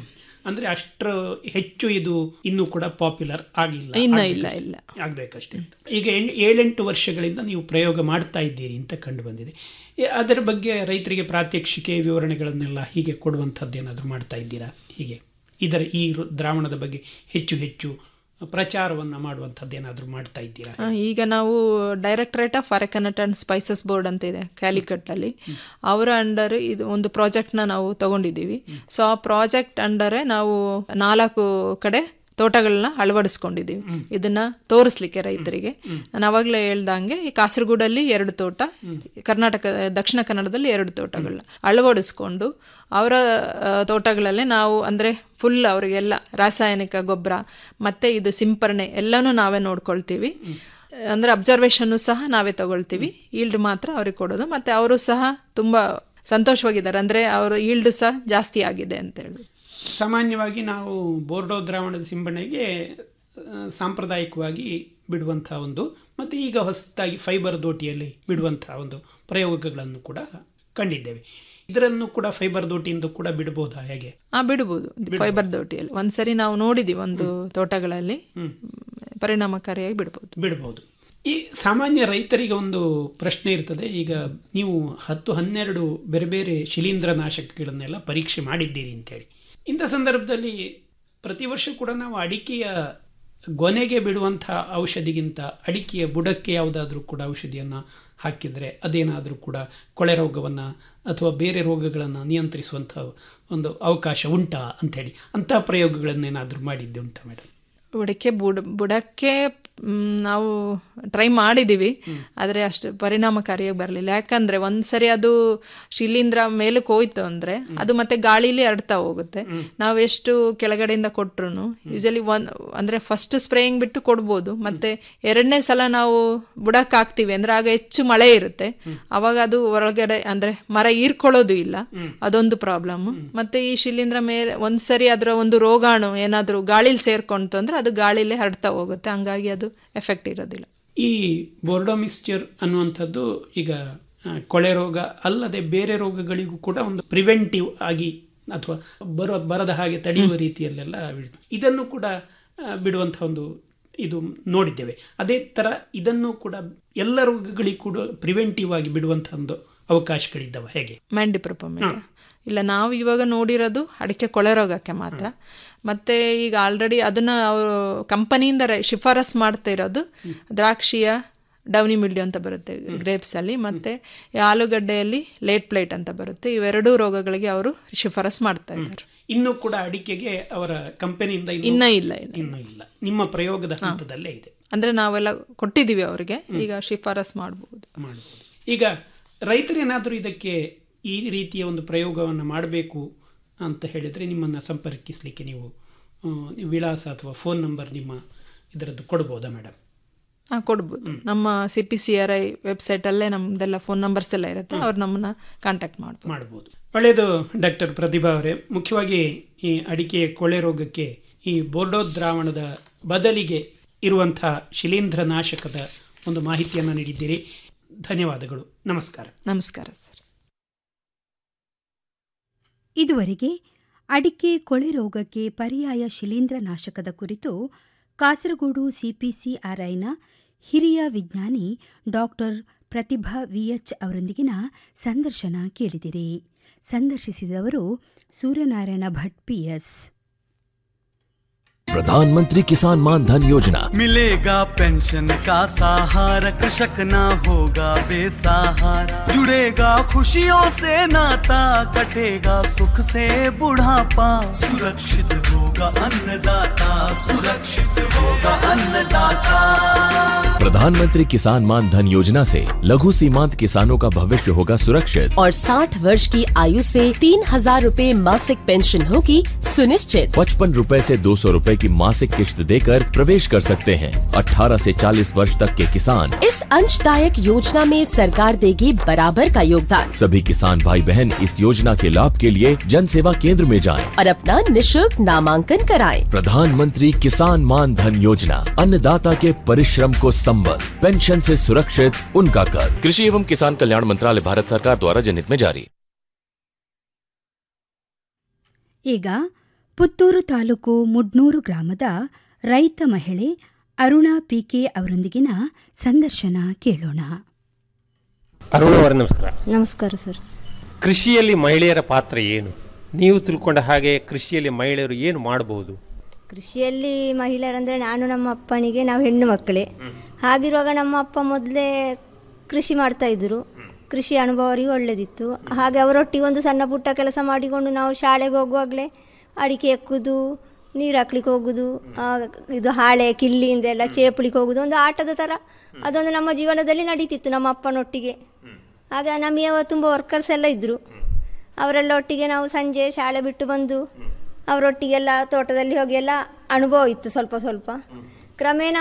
ಅಂದ್ರೆ ಅಷ್ಟರ ಹೆಚ್ಚು ಇದು ಇನ್ನೂ ಕೂಡ ಪಾಪ್ಯುಲರ್ ಆಗಿಲ್ಲ ಇನ್ನ ಆಗ್ಬೇಕಷ್ಟೇ. ಇಲ್ಲ, ಇಲ್ಲ. ಆಗ್ಬೇಕಷ್ಟೇ ಅಂತ. ಈಗ ಎಣ್- ಏಳೆಂಟು ವರ್ಷಗಳಿಂದ ನೀವು ಪ್ರಯೋಗ ಮಾಡ್ತಾ ಇದ್ದೀರಿ ಅಂತ ಕಂಡು ಬಂದಿದೆ ಎ- ಅದರ ಬಗ್ಗೆ ರೈತರಿಗೆ ಪ್ರಾತ್ಯಕ್ಷಿಕೆ ವಿವರಣೆಗಳನ್ನೆಲ್ಲ ಹೀಗೆ ಕೊಡುವಂಥದ್ದು ಏನಾದರೂ ಮಾಡ್ತಾ ಇದ್ದೀರಾ ಹೀಗೆ ಇದರ ಈ ರು- ದ್ರಾವಣದ ಬಗ್ಗೆ ಹೆಚ್ಚು ಹೆಚ್ಚು ಪ್ರಚಾರವನ್ನು ಮಾಡುವಂಥದ್ದು ಏನಾದರೂ ಮಾಡ್ತಾ ಇದ್ದೀರಾ ಆ, ಈಗ ನಾವು directorate of arecanut and spices board ಅಂತ ಇದೆ ಕ್ಯಾಲಿಕಟ್ಟಲ್ಲಿ ಅವರ ಅಂಡರ್ ಇದು ಒಂದು ಪ್ರಾಜೆಕ್ಟ್ನ ನಾವು ತಗೊಂಡಿದ್ದೀವಿ ಸೊ ಆ ಪ್ರಾಜೆಕ್ಟ್ ಅಂಡರೇ ನಾವು ನಾಲ್ಕು ಕಡೆ ತೋಟಗಳನ್ನ ಅಳವಡಿಸ್ಕೊಂಡಿದ್ದೀವಿ ಇದನ್ನ ತೋರಿಸ್ಲಿಕ್ಕೆ ರೈತರಿಗೆ ನಾನು ಅವಾಗಲೇ ಹೇಳ್ದಂಗೆ ಈ ಕಾಸರಗೋಡಲ್ಲಿ ಎರಡು ತೋಟ ಕರ್ನಾಟಕ ದಕ್ಷಿಣ ಕನ್ನಡದಲ್ಲಿ ಎರಡು ತೋಟಗಳನ್ನ ಅಳವಡಿಸ್ಕೊಂಡು ಅವರ ಆ, ತೋಟಗಳಲ್ಲೇ ನಾವು ಅಂದರೆ ಫುಲ್ ಅವರಿಗೆಲ್ಲ ರಾಸಾಯನಿಕ ಗೊಬ್ಬರ ಮತ್ತು ಇದು ಸಿಂಪರಣೆ ಎಲ್ಲನೂ ನಾವೇ ನೋಡ್ಕೊಳ್ತೀವಿ ಅಂದರೆ ಅಬ್ಸರ್ವೇಷನ್ನು ಸಹ ನಾವೇ ತಗೊಳ್ತೀವಿ ಈಲ್ಡ್ ಮಾತ್ರ ಅವ್ರಿಗೆ ಕೊಡೋದು ಮತ್ತು ಅವರು ಸಹ ತುಂಬ ಸಂತೋಷವಾಗಿದ್ದಾರೆ ಅಂದರೆ ಅವರ ಈಲ್ಡ್ ಸಹ ಜಾಸ್ತಿ ಆಗಿದೆ ಅಂತ ಹೇಳಿ ಸಾಮಾನ್ಯವಾಗಿ ನಾವು ಬೋರ್ಡೋ ದ್ರಾವಣದ ಸಿಂಪಡಣೆಗೆ ಆ, ಸಾಂಪ್ರದಾಯಿಕವಾಗಿ ಬಿಡುವಂಥ ಒಂದು ಮತ್ತು ಈಗ ಹೊಸದಾಗಿ ಫೈಬರ್ ದೋಟಿಯಲ್ಲಿ ಬಿಡುವಂಥ ಒಂದು ಪ್ರಯೋಗಗಳನ್ನು ಕೂಡ ಕಂಡಿದ್ದೇವೆ ಇದರನ್ನು ಕೂಡ ಫೈಬರ್ ದೋಟಿಯಿಂದ ಕೂಡ ಬಿಡಬಹುದಾ ಹೇಗೆ ಆ ಬಿಡ್ಬೋದು ಫೈಬರ್ ದೋಟಿಯಲ್ಲಿ ಒಂದ್ಸರಿ ನಾವು ನೋಡಿದ್ದೀವಿ ಒಂದು ತೋಟಗಳಲ್ಲಿ ಪರಿಣಾಮಕಾರಿಯಾಗಿ ಬಿಡ್ಬೋದು ಬಿಡಬಹುದು ಈ ಸಾಮಾನ್ಯ ರೈತರಿಗೆ ಒಂದು ಪ್ರಶ್ನೆ ಇರ್ತದೆ ಈಗ ನೀವು ಹತ್ತು ಹನ್ನೆರಡು ಬೇರೆ ಬೇರೆ ಶಿಲೀಂಧ್ರನಾಶಕಗಳನ್ನೆಲ್ಲ ಪರೀಕ್ಷೆ ಮಾಡಿದ್ದೀರಿ ಅಂತೇಳಿ ಇಂಥ ಸಂದರ್ಭದಲ್ಲಿ ಪ್ರತಿ ವರ್ಷ ಕೂಡ ನಾವು ಅಡಿಕೆಯ ಗೊನೆಗೆ ಬಿಡುವಂಥ ಔಷಧಿಗಿಂತ ಅಡಿಕೆಯ ಬುಡಕ್ಕೆ ಯಾವುದಾದ್ರೂ ಕೂಡ ಔಷಧಿಯನ್ನು ಹಾಕಿದರೆ ಅದೇನಾದರೂ ಕೂಡ ಕೊಳೆ ರೋಗವನ್ನು ಅಥವಾ ಬೇರೆ ರೋಗಗಳನ್ನು ನಿಯಂತ್ರಿಸುವಂಥ ಒಂದು ಅವಕಾಶ ಉಂಟಾ ಅಂಥೇಳಿ ಅಂಥ ಪ್ರಯೋಗಗಳನ್ನೇನಾದರೂ ಮಾಡಿದ್ದೆ ಉಂಟಾ ಮೇಡಮ್ ಬುಡಕ್ಕೆ ಬುಡ ಬುಡಕ್ಕೆ ಮ್, ನಾವು ಟ್ರೈ ಮಾಡಿದ್ದೀವಿ ಆದರೆ ಅಷ್ಟು ಪರಿಣಾಮಕಾರಿಯಾಗಿ ಬರಲಿಲ್ಲ ಯಾಕಂದ್ರೆ ಒಂದ್ಸರಿ ಅದು ಶಿಲೀಂಧ್ರ ಮೇಲಕ್ಕೆ ಹೋಯ್ತು ಅಂದ್ರೆ ಅದು ಮತ್ತೆ ಗಾಳಿಲಿ ಹರಡ್ತಾ ಹೋಗುತ್ತೆ ನಾವು ಎಷ್ಟು ಕೆಳಗಡೆಯಿಂದ ಕೊಟ್ರು ಯೂಶಲಿ ಒನ್ ಅಂದ್ರೆ ಫಸ್ಟ್ ಸ್ಪ್ರೇಯಿಂಗ್ ಬಿಟ್ಟು ಕೊಡ್ಬೋದು ಮತ್ತೆ ಎರಡನೇ ಸಲ ನಾವು ಬುಡಕ್ಕೆ ಹಾಕ್ತಿವಿ ಅಂದ್ರೆ ಆಗ ಹೆಚ್ಚು ಮಳೆ ಇರುತ್ತೆ ಅವಾಗ ಅದು ಹೊರಗಡೆ ಅಂದ್ರೆ ಮರ ಹೀರ್ಕೊಳ್ಳೋದು ಇಲ್ಲ ಅದೊಂದು ಪ್ರಾಬ್ಲಮ್ ಮತ್ತೆ ಈ ಶಿಲೀಂಧ್ರ ಮೇಲೆ ಒಂದ್ಸರಿ ಅದರ ಒಂದು ರೋಗಾಣು ಏನಾದರೂ ಗಾಳಿಲಿ ಸೇರ್ಕೊಂತು ಅಂದ್ರೆ ಅದು ಗಾಳಿಲೇ ಹರಡ್ತಾ ಹೋಗುತ್ತೆ ಹಂಗಾಗಿ ಅದು ಎಫೆಕ್ಟ್ ಇರೋದಿಲ್ಲ ಈ ಬೋರ್ಡೋ ಮಿಕ್ಸ್ಚರ್ ಅನ್ನುವಂಥದ್ದು ಈಗ ಆ, ಕೊಳೆ ರೋಗ ಅಲ್ಲದೆ ಬೇರೆ ರೋಗಗಳಿಗೂ ಕೂಡ ಒಂದು ಪ್ರಿವೆಂಟಿವ್ ಆಗಿ ಅಥವಾ ಬರೋ ಬರದ ಹಾಗೆ ತಡೆಯುವ ರೀತಿಯಲ್ಲೆಲ್ಲ ಬಿಡ್- ಇದನ್ನು ಕೂಡ ಆ, ಬಿಡುವಂಥ ಒಂದು ಇದು ನೋಡಿದ್ದೇವೆ ಅದೇ ಥರ ಇದನ್ನು ಕೂಡ ಎಲ್ಲ ರೋಗಗಳಿಗೂ ಕೂಡ ಪ್ರಿವೆಂಟಿವ್ ಆಗಿ ಬಿಡುವಂಥ ಒಂದು ಅವಕಾಶಗಳಿದ್ದಾವೆ ಹೇಗೆ ಮ್ಯಾಂಡಿಪ್ರೊಪಮಿಡ್ ಇಲ್ಲ ನಾವು ಇವಾಗ ನೋಡಿರೋದು ಅಡಿಕೆ ಕೊಳೆ ರೋಗಕ್ಕೆ ಮಾತ್ರ ಮತ್ತೆ ಈಗ ಆಲ್ರೆಡಿ ಅದನ್ನ ಅವರು ಕಂಪನಿಯಿಂದ ರೈ- ಶಿಫಾರಸ್ ಮಾಡ್ತಾ ಇರೋದು ದ್ರಾಕ್ಷಿಯ ಡೌನಿ ಮಿಲ್ಡ್ಯೂ ಅಂತ ಬರುತ್ತೆ ಗ್ರೇಪ್ಸ್ ಅಲ್ಲಿ ಮತ್ತೆ ಈ ಆಲೂಗಡ್ಡೆಯಲ್ಲಿ ಲೇಟ್ ಪ್ಲೇಟ್ ಅಂತ ಬರುತ್ತೆ ಇವೆರಡೂ ರೋಗಗಳಿಗೆ ಅವರು ಶಿಫಾರಸ್ ಮಾಡ್ತಾ ಇದ್ದಾರೆ ಇನ್ನೂ ಕೂಡ ಅಡಿಕೆಗೆ ಅವರ ಕಂಪನಿಯಿಂದ ಇನ್ನ ಇಲ್ಲ ಇನ್ನ ಇನ್ನೂ ಇಲ್ಲ ನಿಮ್ಮ ಪ್ರಯೋಗದ ಹಂತದಲ್ಲೇ ಇದೆ ಅಂದ್ರೆ ನಾವೆಲ್ಲ ಕೊಟ್ಟಿದ್ದೀವಿ ಅವರಿಗೆ ಈಗ ಶಿಫಾರಸ್ ಮಾಡಬಹುದು ಮಾಡಬಹುದು ಈಗ ರೈತರೇನಾದರೂ ಇದಕ್ಕೆ ಈ ರೀತಿಯ ಒಂದು ಪ್ರಯೋಗವನ್ನು ಮಾಡಬೇಕು ಅಂತ ಹೇಳಿದರೆ ನಿಮ್ಮನ್ನು ಸಂಪರ್ಕಿಸಲಿಕ್ಕೆ ನೀವು ಆ, ನೀವು ವಿಳಾಸ ಅಥವಾ ಫೋನ್ ನಂಬರ್ ನಿಮ್ಮ ಇದರದ್ದು ಕೊಡ್ಬೋದಾ ಮೇಡಮ್ ಹಾಂ ಕೊಡ್ಬೋದು ನಮ್ಮ C P C R I ವೆಬ್ಸೈಟಲ್ಲೇ ನಮ್ಮದೆಲ್ಲ ಫೋನ್ ನಂಬರ್ಸ್ ಎಲ್ಲ ಇರುತ್ತೆ ಅವ್ರು ನಮ್ಮನ್ನ ಕಾಂಟ್ಯಾಕ್ಟ್ ಮಾಡ್ಬೋದು ಮಾಡ್ಬೋದು ಒಳ್ಳೆಯದು ಡಾಕ್ಟರ್ ಪ್ರತಿಭಾ ಅವರೇ ಮುಖ್ಯವಾಗಿ ಈ ಅಡಿಕೆ ಕೊಳೆ ರೋಗಕ್ಕೆ ಈ ಬೋರ್ಡೋ ದ್ರಾವಣದ ಬದಲಿಗೆ ಇರುವಂಥ ಶಿಲೀಂಧ್ರ ನಾಶಕದ ಒಂದು ಮಾಹಿತಿಯನ್ನು ನೀಡಿದ್ದೀರಿ ಧನ್ಯವಾದಗಳು ನಮಸ್ಕಾರ ನಮಸ್ಕಾರ ಸರ್ ಇದುವರೆಗೆ ಅಡಿಕೆ ಕೊಳೆ ರೋಗಕ್ಕೆ ಪರ್ಯಾಯ ಶಿಲೀಂಧ್ರನಾಶಕದ ಕುರಿತು ಕಾಸರಗೋಡು ಸಿಪಿಸಿಆರ್ಐನ ಹಿರಿಯ ವಿಜ್ಞಾನಿ ಡಾಕ್ಟರ್ ಪ್ರತಿಭಾ ವಿಎಚ್ ಅವರೊಂದಿಗಿನ ಸಂದರ್ಶನ ಕೇಳಿದಿರಿ ಸಂದರ್ಶಿಸಿದವರು ಸೂರ್ಯನಾರಾಯಣ ಭಟ್ ಪಿಎಸ್ प्रधानमंत्री किसान मान धन योजना मिलेगा पेंशन का सहारा कृषक ना होगा बेसहारा जुड़ेगा खुशियों से नाता कटेगा सुख से बुढ़ापा सुरक्षित होगा अन्नदाता सुरक्षित होगा अन्नदाता प्रधानमंत्री किसान मान धन योजना से लघु सीमांत किसानों का भविष्य होगा सुरक्षित और 60 वर्ष की आयु से तीन हजार रूपए मासिक पेंशन होगी सुनिश्चित पचपन रूपए ऐसी दो सौ रूपए की मासिक किश्त देकर प्रवेश कर सकते हैं 18 से 40 वर्ष तक के किसान इस अंशदायक योजना में सरकार देगी बराबर का योगदान सभी किसान भाई बहन इस योजना के लाभ के लिए जन सेवा केंद्र में जाएं। और अपना निशुल्क नामांकन कराएं। प्रधानमंत्री किसान मान धन योजना अन्नदाता के परिश्रम को संबल पेंशन से सुरक्षित उनका कर कृषि एवं किसान कल्याण मंत्रालय भारत सरकार द्वारा जनहित में जारी ಈಗ ಪುತ್ತೂರು ತಾಲೂಕು ಮುಡ್ನೂರು ಗ್ರಾಮದ ರೈತ ಮಹಿಳೆ ಅರುಣಾ ಪಿಕೆ ಅವರೊಂದಿಗಿನ ಸಂದರ್ಶನ ಕೇಳೋಣ ಅರುಣ ಅವರ ನಮಸ್ಕಾರ ನಮಸ್ಕಾರ ಸರ್ ಕೃಷಿಯಲ್ಲಿ ಮಹಿಳೆಯರ ಪಾತ್ರ ಏನು ನೀವು ತಿಳ್ಕೊಂಡ ಹಾಗೆ ಕೃಷಿಯಲ್ಲಿ ಮಹಿಳೆಯರು ಏನು ಮಾಡಬಹುದು ಕೃಷಿಯಲ್ಲಿ ಮಹಿಳೆಯರಂದರೆ ನಾನು ನಮ್ಮ ಅಪ್ಪನಿಗೆ ನಾವು ಹೆಣ್ಣು ಮಕ್ಕಳೇ ಹಾಗಿರುವಾಗ ನಮ್ಮ ಅಪ್ಪ ಮೊದಲೇ ಕೃಷಿ ಮಾಡ್ತಾ ಇದ್ರು ಕೃಷಿ ಅನುಭವ ಅವರಿಗೆ ಒಳ್ಳೆದಿತ್ತು ಹಾಗೆ ಅವರೊಟ್ಟಿಗೆ ಒಂದು ಸಣ್ಣ ಪುಟ್ಟ ಕೆಲಸ ಮಾಡಿಕೊಂಡು ನಾವು ಶಾಲೆಗೆ ಹೋಗುವಾಗಲೇ ಅಡಿಕೆ ಎಕ್ಕುದು ನೀರು ಹಾಕ್ಲಿಕ್ಕೆ ಹೋಗುದು ಆ, ಇದು ಹಾಳೆ ಕಿಲ್ಲಿಯಿಂದ ಎಲ್ಲ ಚೇಪಳಿಗೆ ಹೋಗುದು ಒಂದು ಆಟದ ಥರ ಅದೊಂದು ನಮ್ಮ ಜೀವನದಲ್ಲಿ ನಡೀತಿತ್ತು ನಮ್ಮ ಅಪ್ಪನೊಟ್ಟಿಗೆ ಆಗ ನಮಗೆ ತುಂಬ ವರ್ಕರ್ಸ್ ಎಲ್ಲ ಇದ್ದರು ಅವರೆಲ್ಲ ಒಟ್ಟಿಗೆ ನಾವು ಸಂಜೆ ಶಾಲೆ ಬಿಟ್ಟು ಬಂದು ಅವರೊಟ್ಟಿಗೆಲ್ಲ ತೋಟದಲ್ಲಿ ಹೋಗಿ ಎಲ್ಲ ಅನುಭವ ಇತ್ತು ಸ್ವಲ್ಪ ಸ್ವಲ್ಪ ಕ್ರಮೇಣ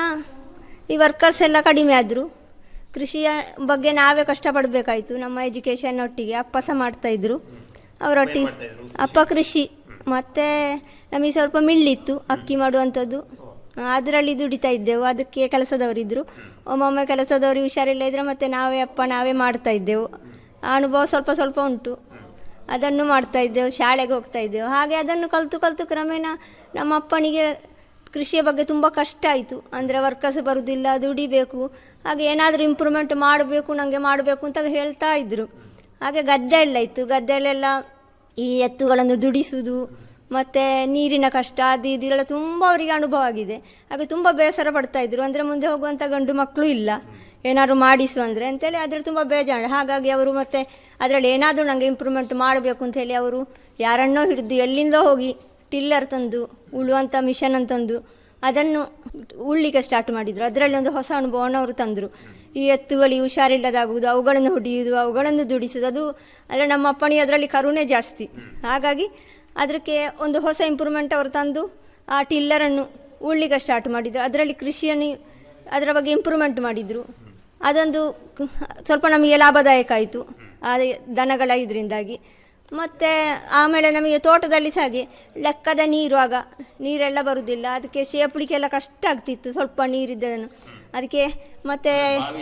ಈ ವರ್ಕರ್ಸ್ ಎಲ್ಲ ಕಡಿಮೆ ಆದರು ಕೃಷಿಯ ಬಗ್ಗೆ ನಾವೇ ಕಷ್ಟಪಡಬೇಕಾಯಿತು ನಮ್ಮ ಎಜುಕೇಷನ್ ಒಟ್ಟಿಗೆ ಅಪ್ಪ ಸಹ ಮಾಡ್ತಾಯಿದ್ರು ಅವರೊಟ್ಟಿಗೆ ಅಪ್ಪ ಕೃಷಿ ಮತ್ತು ನಮಗೆ ಸ್ವಲ್ಪ ಮಿಳ್ಳಿತ್ತು ಅಕ್ಕಿ ಮಾಡುವಂಥದ್ದು ಅದರಲ್ಲಿ ದುಡಿತಾ ಇದ್ದೆವು ಅದಕ್ಕೆ ಕೆಲಸದವರಿದ್ದರು ಒಮ್ಮೊಮ್ಮೆ ಕೆಲಸದವ್ರಿಗೆ ಹುಷಾರಿಲ್ಲ ಇದ್ದರೆ ಮತ್ತು ನಾವೇ ಅಪ್ಪ ನಾವೇ ಮಾಡ್ತಾ ಇದ್ದೆವು ಆ ಅನುಭವ ಸ್ವಲ್ಪ ಸ್ವಲ್ಪ ಉಂಟು ಅದನ್ನು ಮಾಡ್ತಾ ಇದ್ದೆವು ಶಾಲೆಗೆ ಹೋಗ್ತಾ ಇದ್ದೆವು ಹಾಗೆ ಅದನ್ನು ಕಲಿತು ಕಲಿತು ಕ್ರಮೇಣ ನಮ್ಮ ಅಪ್ಪನಿಗೆ ಕೃಷಿಯ ಬಗ್ಗೆ ತುಂಬ ಕಷ್ಟ ಆಯಿತು ಅಂದರೆ ವರ್ಕರ್ಸ್ ಬರುವುದಿಲ್ಲ ದುಡಿಬೇಕು ಹಾಗೆ ಏನಾದರೂ ಇಂಪ್ರೂವ್ಮೆಂಟ್ ಮಾಡಬೇಕು ನನಗೆ ಮಾಡಬೇಕು ಅಂತ ಹೇಳ್ತಾ ಇದ್ದರು ಹಾಗೆ ಗದ್ದೆ ಎಲ್ಲ ಇತ್ತು ಗದ್ದೆಯಲ್ಲೆಲ್ಲ ಈ ಎತ್ತುಗಳನ್ನು ದುಡಿಸುವುದು ಮತ್ತು ನೀರಿನ ಕಷ್ಟ ಅದು ಇದು ಎಲ್ಲ ತುಂಬ ಅವರಿಗೆ ಅನುಭವ ಆಗಿದೆ ಹಾಗೆ ತುಂಬ ಬೇಸರ ಪಡ್ತಾ ಇದ್ರು ಅಂದರೆ ಮುಂದೆ ಹೋಗುವಂಥ ಗಂಡು ಮಕ್ಕಳು ಇಲ್ಲ ಏನಾದ್ರು ಮಾಡಿಸು ಅಂದರೆ ಅಂತೇಳಿ ಅದ್ರಲ್ಲಿ ತುಂಬ ಬೇಜಾರು ಹಾಗಾಗಿ ಅವರು ಮತ್ತೆ ಅದರಲ್ಲಿ ಏನಾದರೂ ನನಗೆ ಇಂಪ್ರೂವ್ಮೆಂಟ್ ಮಾಡಬೇಕು ಅಂತೇಳಿ ಅವರು ಯಾರನ್ನೋ ಹಿಡಿದು ಎಲ್ಲಿಂದೋ ಹೋಗಿ ಟಿಲ್ಲರ್ ತಂದು ಉಳುವಂಥ ಮಿಷನ್ ಅಂತಂದು ಅದನ್ನು ಉಳ್ಳಿಕ್ಕೆ ಸ್ಟಾರ್ಟ್ ಮಾಡಿದರು ಅದರಲ್ಲಿ ಒಂದು ಹೊಸ ಅನುಭವವನ್ನು ಅವರು ತಂದರು ಈ ಎತ್ತುಗಳಿಗೆ ಹುಷಾರಿಲ್ಲದಾಗುವುದು ಅವುಗಳನ್ನು ಹೊಡೆಯುವುದು ಅವುಗಳನ್ನು ದುಡಿಸುವುದು ಅದು ಅಂದರೆ ನಮ್ಮ ಅಪ್ಪನಿಗೆ ಅದರಲ್ಲಿ ಕರುಣೆ ಜಾಸ್ತಿ ಹಾಗಾಗಿ ಅದಕ್ಕೆ ಒಂದು ಹೊಸ ಇಂಪ್ರೂವ್ಮೆಂಟ್ ಅವರು ತಂದು ಆ ಟಿಲ್ಲರನ್ನು ಉಳ್ಳಿಗೆ ಸ್ಟಾರ್ಟ್ ಮಾಡಿದರು ಅದರಲ್ಲಿ ಕೃಷಿಯನ್ನು ಅದರ ಬಗ್ಗೆ ಇಂಪ್ರೂವ್ಮೆಂಟ್ ಮಾಡಿದರು ಅದೊಂದು ಕ- ಸ್ವಲ್ಪ ನಮಗೆ ಲಾಭದಾಯಕ ಆಯಿತು ಆ ದನಗಳ ಇದರಿಂದಾಗಿ ಮತ್ತು ಆಮೇಲೆ ನಮಗೆ ತೋಟದಲ್ಲಿ ಸಹ ಹಾಗೆ ಲೆಕ್ಕದ ನೀರು ಆಗ ನೀರೆಲ್ಲ ಬರುವುದಿಲ್ಲ ಅದಕ್ಕೆ ಶೇಪಳಿಗೆಲ್ಲ ಕಷ್ಟ ಆಗ್ತಿತ್ತು ಸ್ವಲ್ಪ ನೀರಿದ್ದದನ್ನು ಅದಕ್ಕೆ ಮತ್ತೆ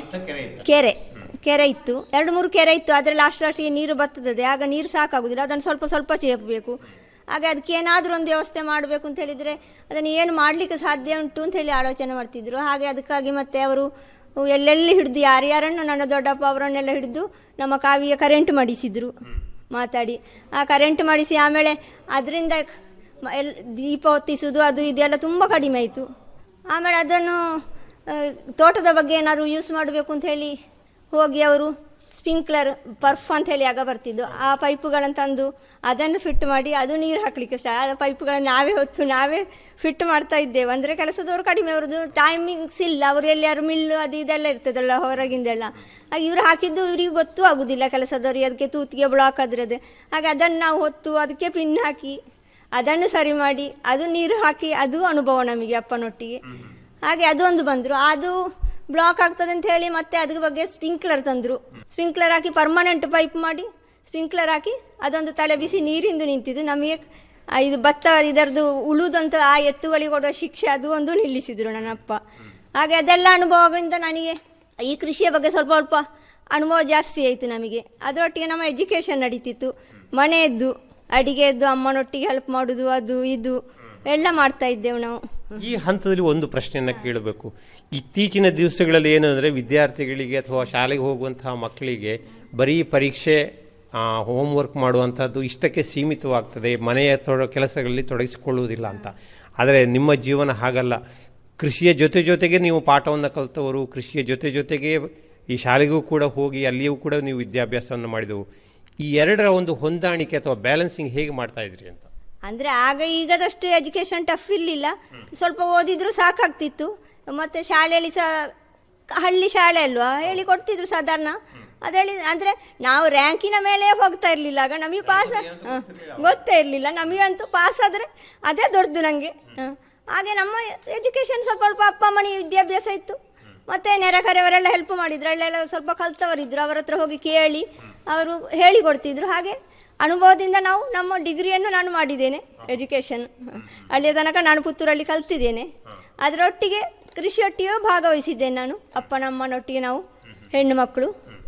ಕೆರೆ ಕೆರೆ ಇತ್ತು ಎರಡು ಮೂರು ಕೆರೆ ಇತ್ತು ಆದರೆ ಲಾಸ್ಟ್ ಲಾಸ್ಟಿಗೆ ನೀರು ಬರ್ತದೆ ಆಗ ನೀರು ಸಾಕಾಗುದಿಲ್ಲ ಅದನ್ನು ಸ್ವಲ್ಪ ಸ್ವಲ್ಪ ಚೇಪಬೇಕು ಹಾಗೆ ಅದಕ್ಕೆ ಏನಾದರೂ ಒಂದು ವ್ಯವಸ್ಥೆ ಮಾಡಬೇಕು ಅಂತ ಹೇಳಿದರೆ ಅದನ್ನು ಏನು ಮಾಡಲಿಕ್ಕೆ ಸಾಧ್ಯ ಉಂಟು ಅಂತ ಹೇಳಿ ಆಲೋಚನೆ ಮಾಡ್ತಿದ್ರು ಹಾಗೆ ಅದಕ್ಕಾಗಿ ಮತ್ತೆ ಅವರು ಎಲ್ಲೆಲ್ಲಿ ಹಿಡಿದು ಯಾರ್ಯಾರನ್ನು ನನ್ನ ದೊಡ್ಡಪ್ಪ ಅವರನ್ನೆಲ್ಲ ಹಿಡಿದು ನಮ್ಮ ಕಾವಿಗೆ ಕರೆಂಟ್ ಮಾಡಿಸಿದ್ರು ಮಾತಾಡಿ ಆ ಕರೆಂಟ್ ಮಾಡಿಸಿ ಆಮೇಲೆ ಅದರಿಂದ ಎಲ್ ದೀಪ ಹೊತ್ತಿಸುವುದು ಅದು ಇದೆಲ್ಲ ತುಂಬ ಕಡಿಮೆ ಆಯಿತು ಆಮೇಲೆ ಅದನ್ನು ಆ, ತೋಟದ ಬಗ್ಗೆ ಏನಾದರೂ ಯೂಸ್ ಮಾಡಬೇಕು ಅಂತ ಹೇಳಿ ಹೋಗಿ ಅವರು ಸ್ಪ್ರಿಂಕ್ಲರ್ ಪರ್ಫ್ ಅಂತ ಹೇಳಿ ಆಗ ಬರ್ತಿದ್ದು ಆ ಪೈಪುಗಳನ್ನು ತಂದು ಅದನ್ನು ಫಿಟ್ ಮಾಡಿ ಅದು ನೀರು ಹಾಕಲಿಕ್ಕೆ ಸ್ಟಾ ಆ ಪೈಪುಗಳನ್ನು ನಾವೇ ಹೊತ್ತು ನಾವೇ ಫಿಟ್ ಮಾಡ್ತಾ ಇದ್ದೇವೆ ಅಂದರೆ ಕೆಲಸದವರು ಕಡಿಮೆ ಅವ್ರದ್ದು ಟೈಮಿಂಗ್ಸ್ ಇಲ್ಲ ಅವರು ಎಲ್ಲಿಯಾರು ಮಿಲ್ಲು ಅದು ಇದೆಲ್ಲ ಇರ್ತದಲ್ಲ ಹೊರಗಿಂದೆಲ್ಲ ಹಾಗೆ ಇವರು ಹಾಕಿದ್ದು ಇವರಿಗೆ ಗೊತ್ತೂ ಆಗೋದಿಲ್ಲ ಕೆಲಸದವ್ರಿಗೆ ಅದಕ್ಕೆ ತೂತಿಗೆ ಬ್ಲಾಕ್ ಅದ್ರದ್ದು ಹಾಗೆ ಅದನ್ನು ನಾವು ಹೊತ್ತು ಅದಕ್ಕೆ ಪಿನ್ ಹಾಕಿ ಅದನ್ನು ಸರಿ ಮಾಡಿ ಅದು ನೀರು ಹಾಕಿ ಅದು ಅನುಭವ ನಮಗೆ ಅಪ್ಪನೊಟ್ಟಿಗೆ ಹಾಗೆ ಅದೊಂದು ಬಂದರು ಅದು ಬ್ಲಾಕ್ ಆಗ್ತದೆ ಅಂತ ಹೇಳಿ ಮತ್ತೆ ಅದ್ರ ಬಗ್ಗೆ ಸ್ಪ್ರಿಂಕ್ಲರ್ ತಂದರು ಸ್ಪ್ರಿಂಕ್ಲರ್ ಹಾಕಿ ಪರ್ಮನೆಂಟ್ ಪೈಪ್ ಮಾಡಿ ಸ್ಪ್ರಿಂಕ್ಲರ್ ಹಾಕಿ ಅದೊಂದು ತಲೆ ಬಿಸಿ ನೀರಿಂದು ನಿಂತಿದ್ದು ನಮಗೆ ಆ ಇದು ಭತ್ತ ಇದರದ್ದು ಉಳುದಂತ ಆ ಎತ್ತುಗಳಿಗೆ ಕೊಡುವ ಶಿಕ್ಷೆ ಅದು ಒಂದು ನಿಲ್ಲಿಸಿದರು ನನ್ನಪ್ಪ ಹಾಗೆ ಅದೆಲ್ಲ ಅನುಭವಗಳಿಂದ ನನಗೆ ಈ ಕೃಷಿಯ ಬಗ್ಗೆ ಸ್ವಲ್ಪ ಸ್ವಲ್ಪ ಅನುಭವ ಜಾಸ್ತಿ ಆಯಿತು ನಮಗೆ ಅದರೊಟ್ಟಿಗೆ ನಮ್ಮ ಎಜುಕೇಷನ್ ನಡೀತಿತ್ತು ಮನೆಯದ್ದು ಅಡಿಗೆಯದ್ದು ಅಮ್ಮನೊಟ್ಟಿಗೆ ಹೆಲ್ಪ್ ಮಾಡೋದು ಅದು ಇದು ಎಲ್ಲ ಮಾಡ್ತಾ ಇದ್ದೆವು ನಾವು ಈ ಹಂತದಲ್ಲಿ ಒಂದು ಪ್ರಶ್ನೆಯನ್ನು ಕೇಳಬೇಕು ಇತ್ತೀಚಿನ ದಿವಸಗಳಲ್ಲಿ ಏನು ಅಂದರೆ ವಿದ್ಯಾರ್ಥಿಗಳಿಗೆ ಅಥವಾ ಶಾಲೆಗೆ ಹೋಗುವಂತಹ ಮಕ್ಕಳಿಗೆ ಬರೀ ಪರೀಕ್ಷೆ ಹೋಮ್ವರ್ಕ್ ಮಾಡುವಂಥದ್ದು ಇಷ್ಟಕ್ಕೆ ಸೀಮಿತವಾಗ್ತದೆ ಮನೆಯ ತೊಡ ಕೆಲಸಗಳಲ್ಲಿ ತೊಡಗಿಸಿಕೊಳ್ಳುವುದಿಲ್ಲ ಅಂತ ಆದರೆ ನಿಮ್ಮ ಜೀವನ ಹಾಗಲ್ಲ ಕೃಷಿಯ ಜೊತೆ ಜೊತೆಗೆ ನೀವು ಪಾಠವನ್ನು ಕಲಿತವರು ಕೃಷಿಯ ಜೊತೆ ಜೊತೆಗೆ ಈ ಶಾಲೆಗೂ ಕೂಡ ಹೋಗಿ ಅಲ್ಲಿಯೂ ಕೂಡ ನೀವು ವಿದ್ಯಾಭ್ಯಾಸವನ್ನು ಮಾಡಿದವು ಈ ಎರಡರ ಒಂದು ಹೊಂದಾಣಿಕೆ ಅಥವಾ ಬ್ಯಾಲೆನ್ಸಿಂಗ್ ಹೇಗೆ ಮಾಡ್ತಾ ಇದ್ರಿ ಅಂತ ಅಂದರೆ ಆಗ ಈಗದಷ್ಟು ಎಜುಕೇಷನ್ ಟಫ್ ಇರಲಿಲ್ಲ ಸ್ವಲ್ಪ ಓದಿದ್ರು ಸಾಕಾಗ್ತಿತ್ತು ಮತ್ತು ಶಾಲೆಯಲ್ಲಿ ಸಹ ಹಳ್ಳಿ ಶಾಲೆ ಅಲ್ವಾ ಹೇಳಿ ಕೊಡ್ತಿದ್ರು ಸಾಧಾರಣ ಅದರಲ್ಲಿ ಅಂದರೆ ನಾವು ರ್ಯಾಂಕಿನ ಮೇಲೆ ಹೋಗ್ತಾ ಇರಲಿಲ್ಲ ಆಗ ನಮಗೆ ಪಾಸ್ ಗೊತ್ತೇ ಇರಲಿಲ್ಲ ನಮಗಂತೂ ಪಾಸ್ ಆದರೆ ಅದೇ ದೊಡ್ಡದು ನನಗೆ ಹಾಗೆ ನಮ್ಮ ಎಜುಕೇಷನ್ ಸ್ವಲ್ಪ ಸ್ವಲ್ಪ ಅಪ್ಪ ಅಮ್ಮನಿಗೆ ವಿದ್ಯಾಭ್ಯಾಸ ಇತ್ತು ಮತ್ತು ನೆರೆಕರೆಯವರೆಲ್ಲ ಹೆಲ್ಪ್ ಮಾಡಿದ್ರು ಅಲ್ಲೆಲ್ಲ ಸ್ವಲ್ಪ ಕಲ್ತವರಿದ್ದರು ಅವರ ಹತ್ರ ಹೋಗಿ ಕೇಳಿ ಅವರು ಹೇಳಿಕೊಡ್ತಿದ್ರು ಹಾಗೆ ಅನುಭವದಿಂದ ನಾವು ನಮ್ಮ ಡಿಗ್ರಿಯನ್ನು ನಾನು ಮಾಡಿದ್ದೇನೆ ಎಜುಕೇಷನ್ ಅಲ್ಲಿಯ ತನಕ ನಾನು ಪುತ್ತೂರಲ್ಲಿ ಕಲ್ತಿದ್ದೇನೆ ಅದರೊಟ್ಟಿಗೆ ಕೃಷಿಯೊಟ್ಟಿಗೆ ಭಾಗವಹಿಸಿದ್ದೇನೆ ನಾನು ಅಪ್ಪನಮ್ಮನೊಟ್ಟಿಗೆ ನಾವು ಹೆಣ್ಣು ಮಕ್ಕಳು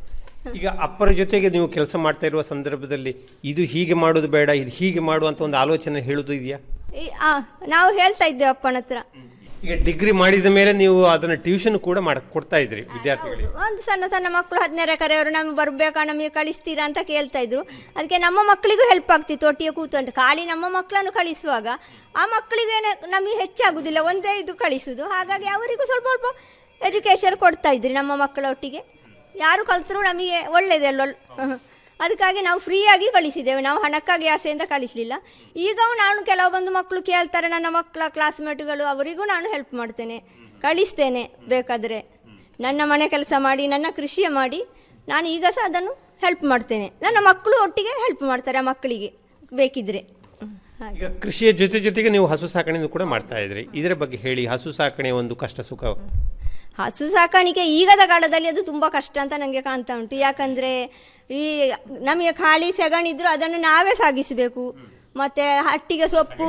ಈಗ ಅಪ್ಪರ ಜೊತೆಗೆ ನೀವು ಕೆಲಸ ಮಾಡ್ತಾ ಇರುವ ಸಂದರ್ಭದಲ್ಲಿ ಇದು ಹೀಗೆ ಮಾಡೋದು ಬೇಡ ಇದು ಹೀಗೆ ಮಾಡುವಂತ ಒಂದು ಆಲೋಚನೆ ಹೇಳುವುದು ಇದೆಯಾ ಈ- ಆ, ನಾವು ಹೇಳ್ತಾ ಇದ್ದೇವೆ ಅಪ್ಪನ ಹತ್ರ ಈಗ ಡಿಗ್ರಿ ಮಾಡಿದ ಮೇಲೆ ನೀವು ಅದನ್ನ ಟ್ಯೂಷನ್ ಕೂಡ ಮಾಡ್ ಕೊಡ್ತಾ ಇದ್ರಿ ವಿದ್ಯಾರ್ಥಿಗಳಿಗೆ ಒಂದು ಸಣ್ಣ ಸಣ್ಣ ಮಕ್ಕಳು ಹದಿನೇರ ಕರೆಯವರು ನಮ್ಗೆ ಬರ್ಬೇಕಾ ನಮಗೆ ಕಳಿಸ್ತೀರಾ ಅಂತ ಕೇಳ್ತಾ ಇದ್ರು ಅದಕ್ಕೆ ನಮ್ಮ ಮಕ್ಕಳಿಗೂ ಹೆಲ್ಪ್ ಆಗ್ತಿತ್ತು ಒಟ್ಟಿಗೆ ಕೂತು ಅಂತ ಖಾಲಿ ನಮ್ಮ ಮಕ್ಕಳನ್ನು ಕಳಿಸುವಾಗ ಆ ಮಕ್ಕಳಿಗೆ ನಮಗೆ ಹೆಚ್ಚಾಗುದಿಲ್ಲ ಒಂದೇ ಇದು ಕಳಿಸುದು ಹಾಗಾಗಿ ಅವರಿಗೂ ಸ್ವಲ್ಪ ಸ್ವಲ್ಪ ಎಜುಕೇಶನ್ ಕೊಡ್ತಾ ಇದ್ರಿ ನಮ್ಮ ಮಕ್ಕಳ ಒಟ್ಟಿಗೆ ಯಾರು ಕಲ್ತರೂ ನಮಗೆ ಒಳ್ಳೇದಲ್ಲ ಅದಕ್ಕಾಗಿ ನಾವು ಫ್ರೀಯಾಗಿ ಕಳಿಸಿದ್ದೇವೆ ನಾವು ಹಣಕ್ಕಾಗಿ ಆಸೆಯಿಂದ ಕಳಿಸಲಿಲ್ಲ ಈಗೂ ನಾನು ಕೆಲವೊಂದು ಮಕ್ಕಳು ಕೇಳ್ತಾರೆ ನನ್ನ ಮಕ್ಕಳ ಕ್ಲಾಸ್ಮೇಟ್ಗಳು ಅವರಿಗೂ ನಾನು ಹೆಲ್ಪ್ ಮಾಡ್ತೇನೆ ಕಳಿಸ್ತೇನೆ ಬೇಕಾದರೆ ನನ್ನ ಮನೆ ಕೆಲಸ ಮಾಡಿ ನನ್ನ ಕೃಷಿಯ ಮಾಡಿ ನಾನು ಈಗ ಸಹ ಅದನ್ನು ಹೆಲ್ಪ್ ಮಾಡ್ತೇನೆ ನನ್ನ ಮಕ್ಕಳು ಒಟ್ಟಿಗೆ ಹೆಲ್ಪ್ ಮಾಡ್ತಾರೆ ಆ ಮಕ್ಕಳಿಗೆ ಬೇಕಿದ್ರೆ ಈಗ ಕೃಷಿಯ ಜೊತೆ ಜೊತೆಗೆ ನೀವು ಹಸು ಸಾಕಣೆಯನ್ನು ಕೂಡ ಮಾಡ್ತಾ ಇದ್ರಿ ಇದರ ಬಗ್ಗೆ ಹೇಳಿ ಹಸು ಸಾಕಣೆ ಒಂದು ಕಷ್ಟ ಸುಖ ಹಸು ಸಾಕಾಣಿಕೆ ಈಗದ ಕಾಲದಲ್ಲಿ ಅದು ತುಂಬ ಕಷ್ಟ ಅಂತ ನನಗೆ ಕಾಣ್ತಾ ಉಂಟು ಯಾಕಂದರೆ ಈ ನಮಗೆ ಖಾಲಿ ಸೆಗಣಿದ್ರು ಅದನ್ನು ನಾವೇ ಸಾಗಿಸಬೇಕು ಮತ್ತೆ ಹಟ್ಟಿಗೆ ಸೊಪ್ಪು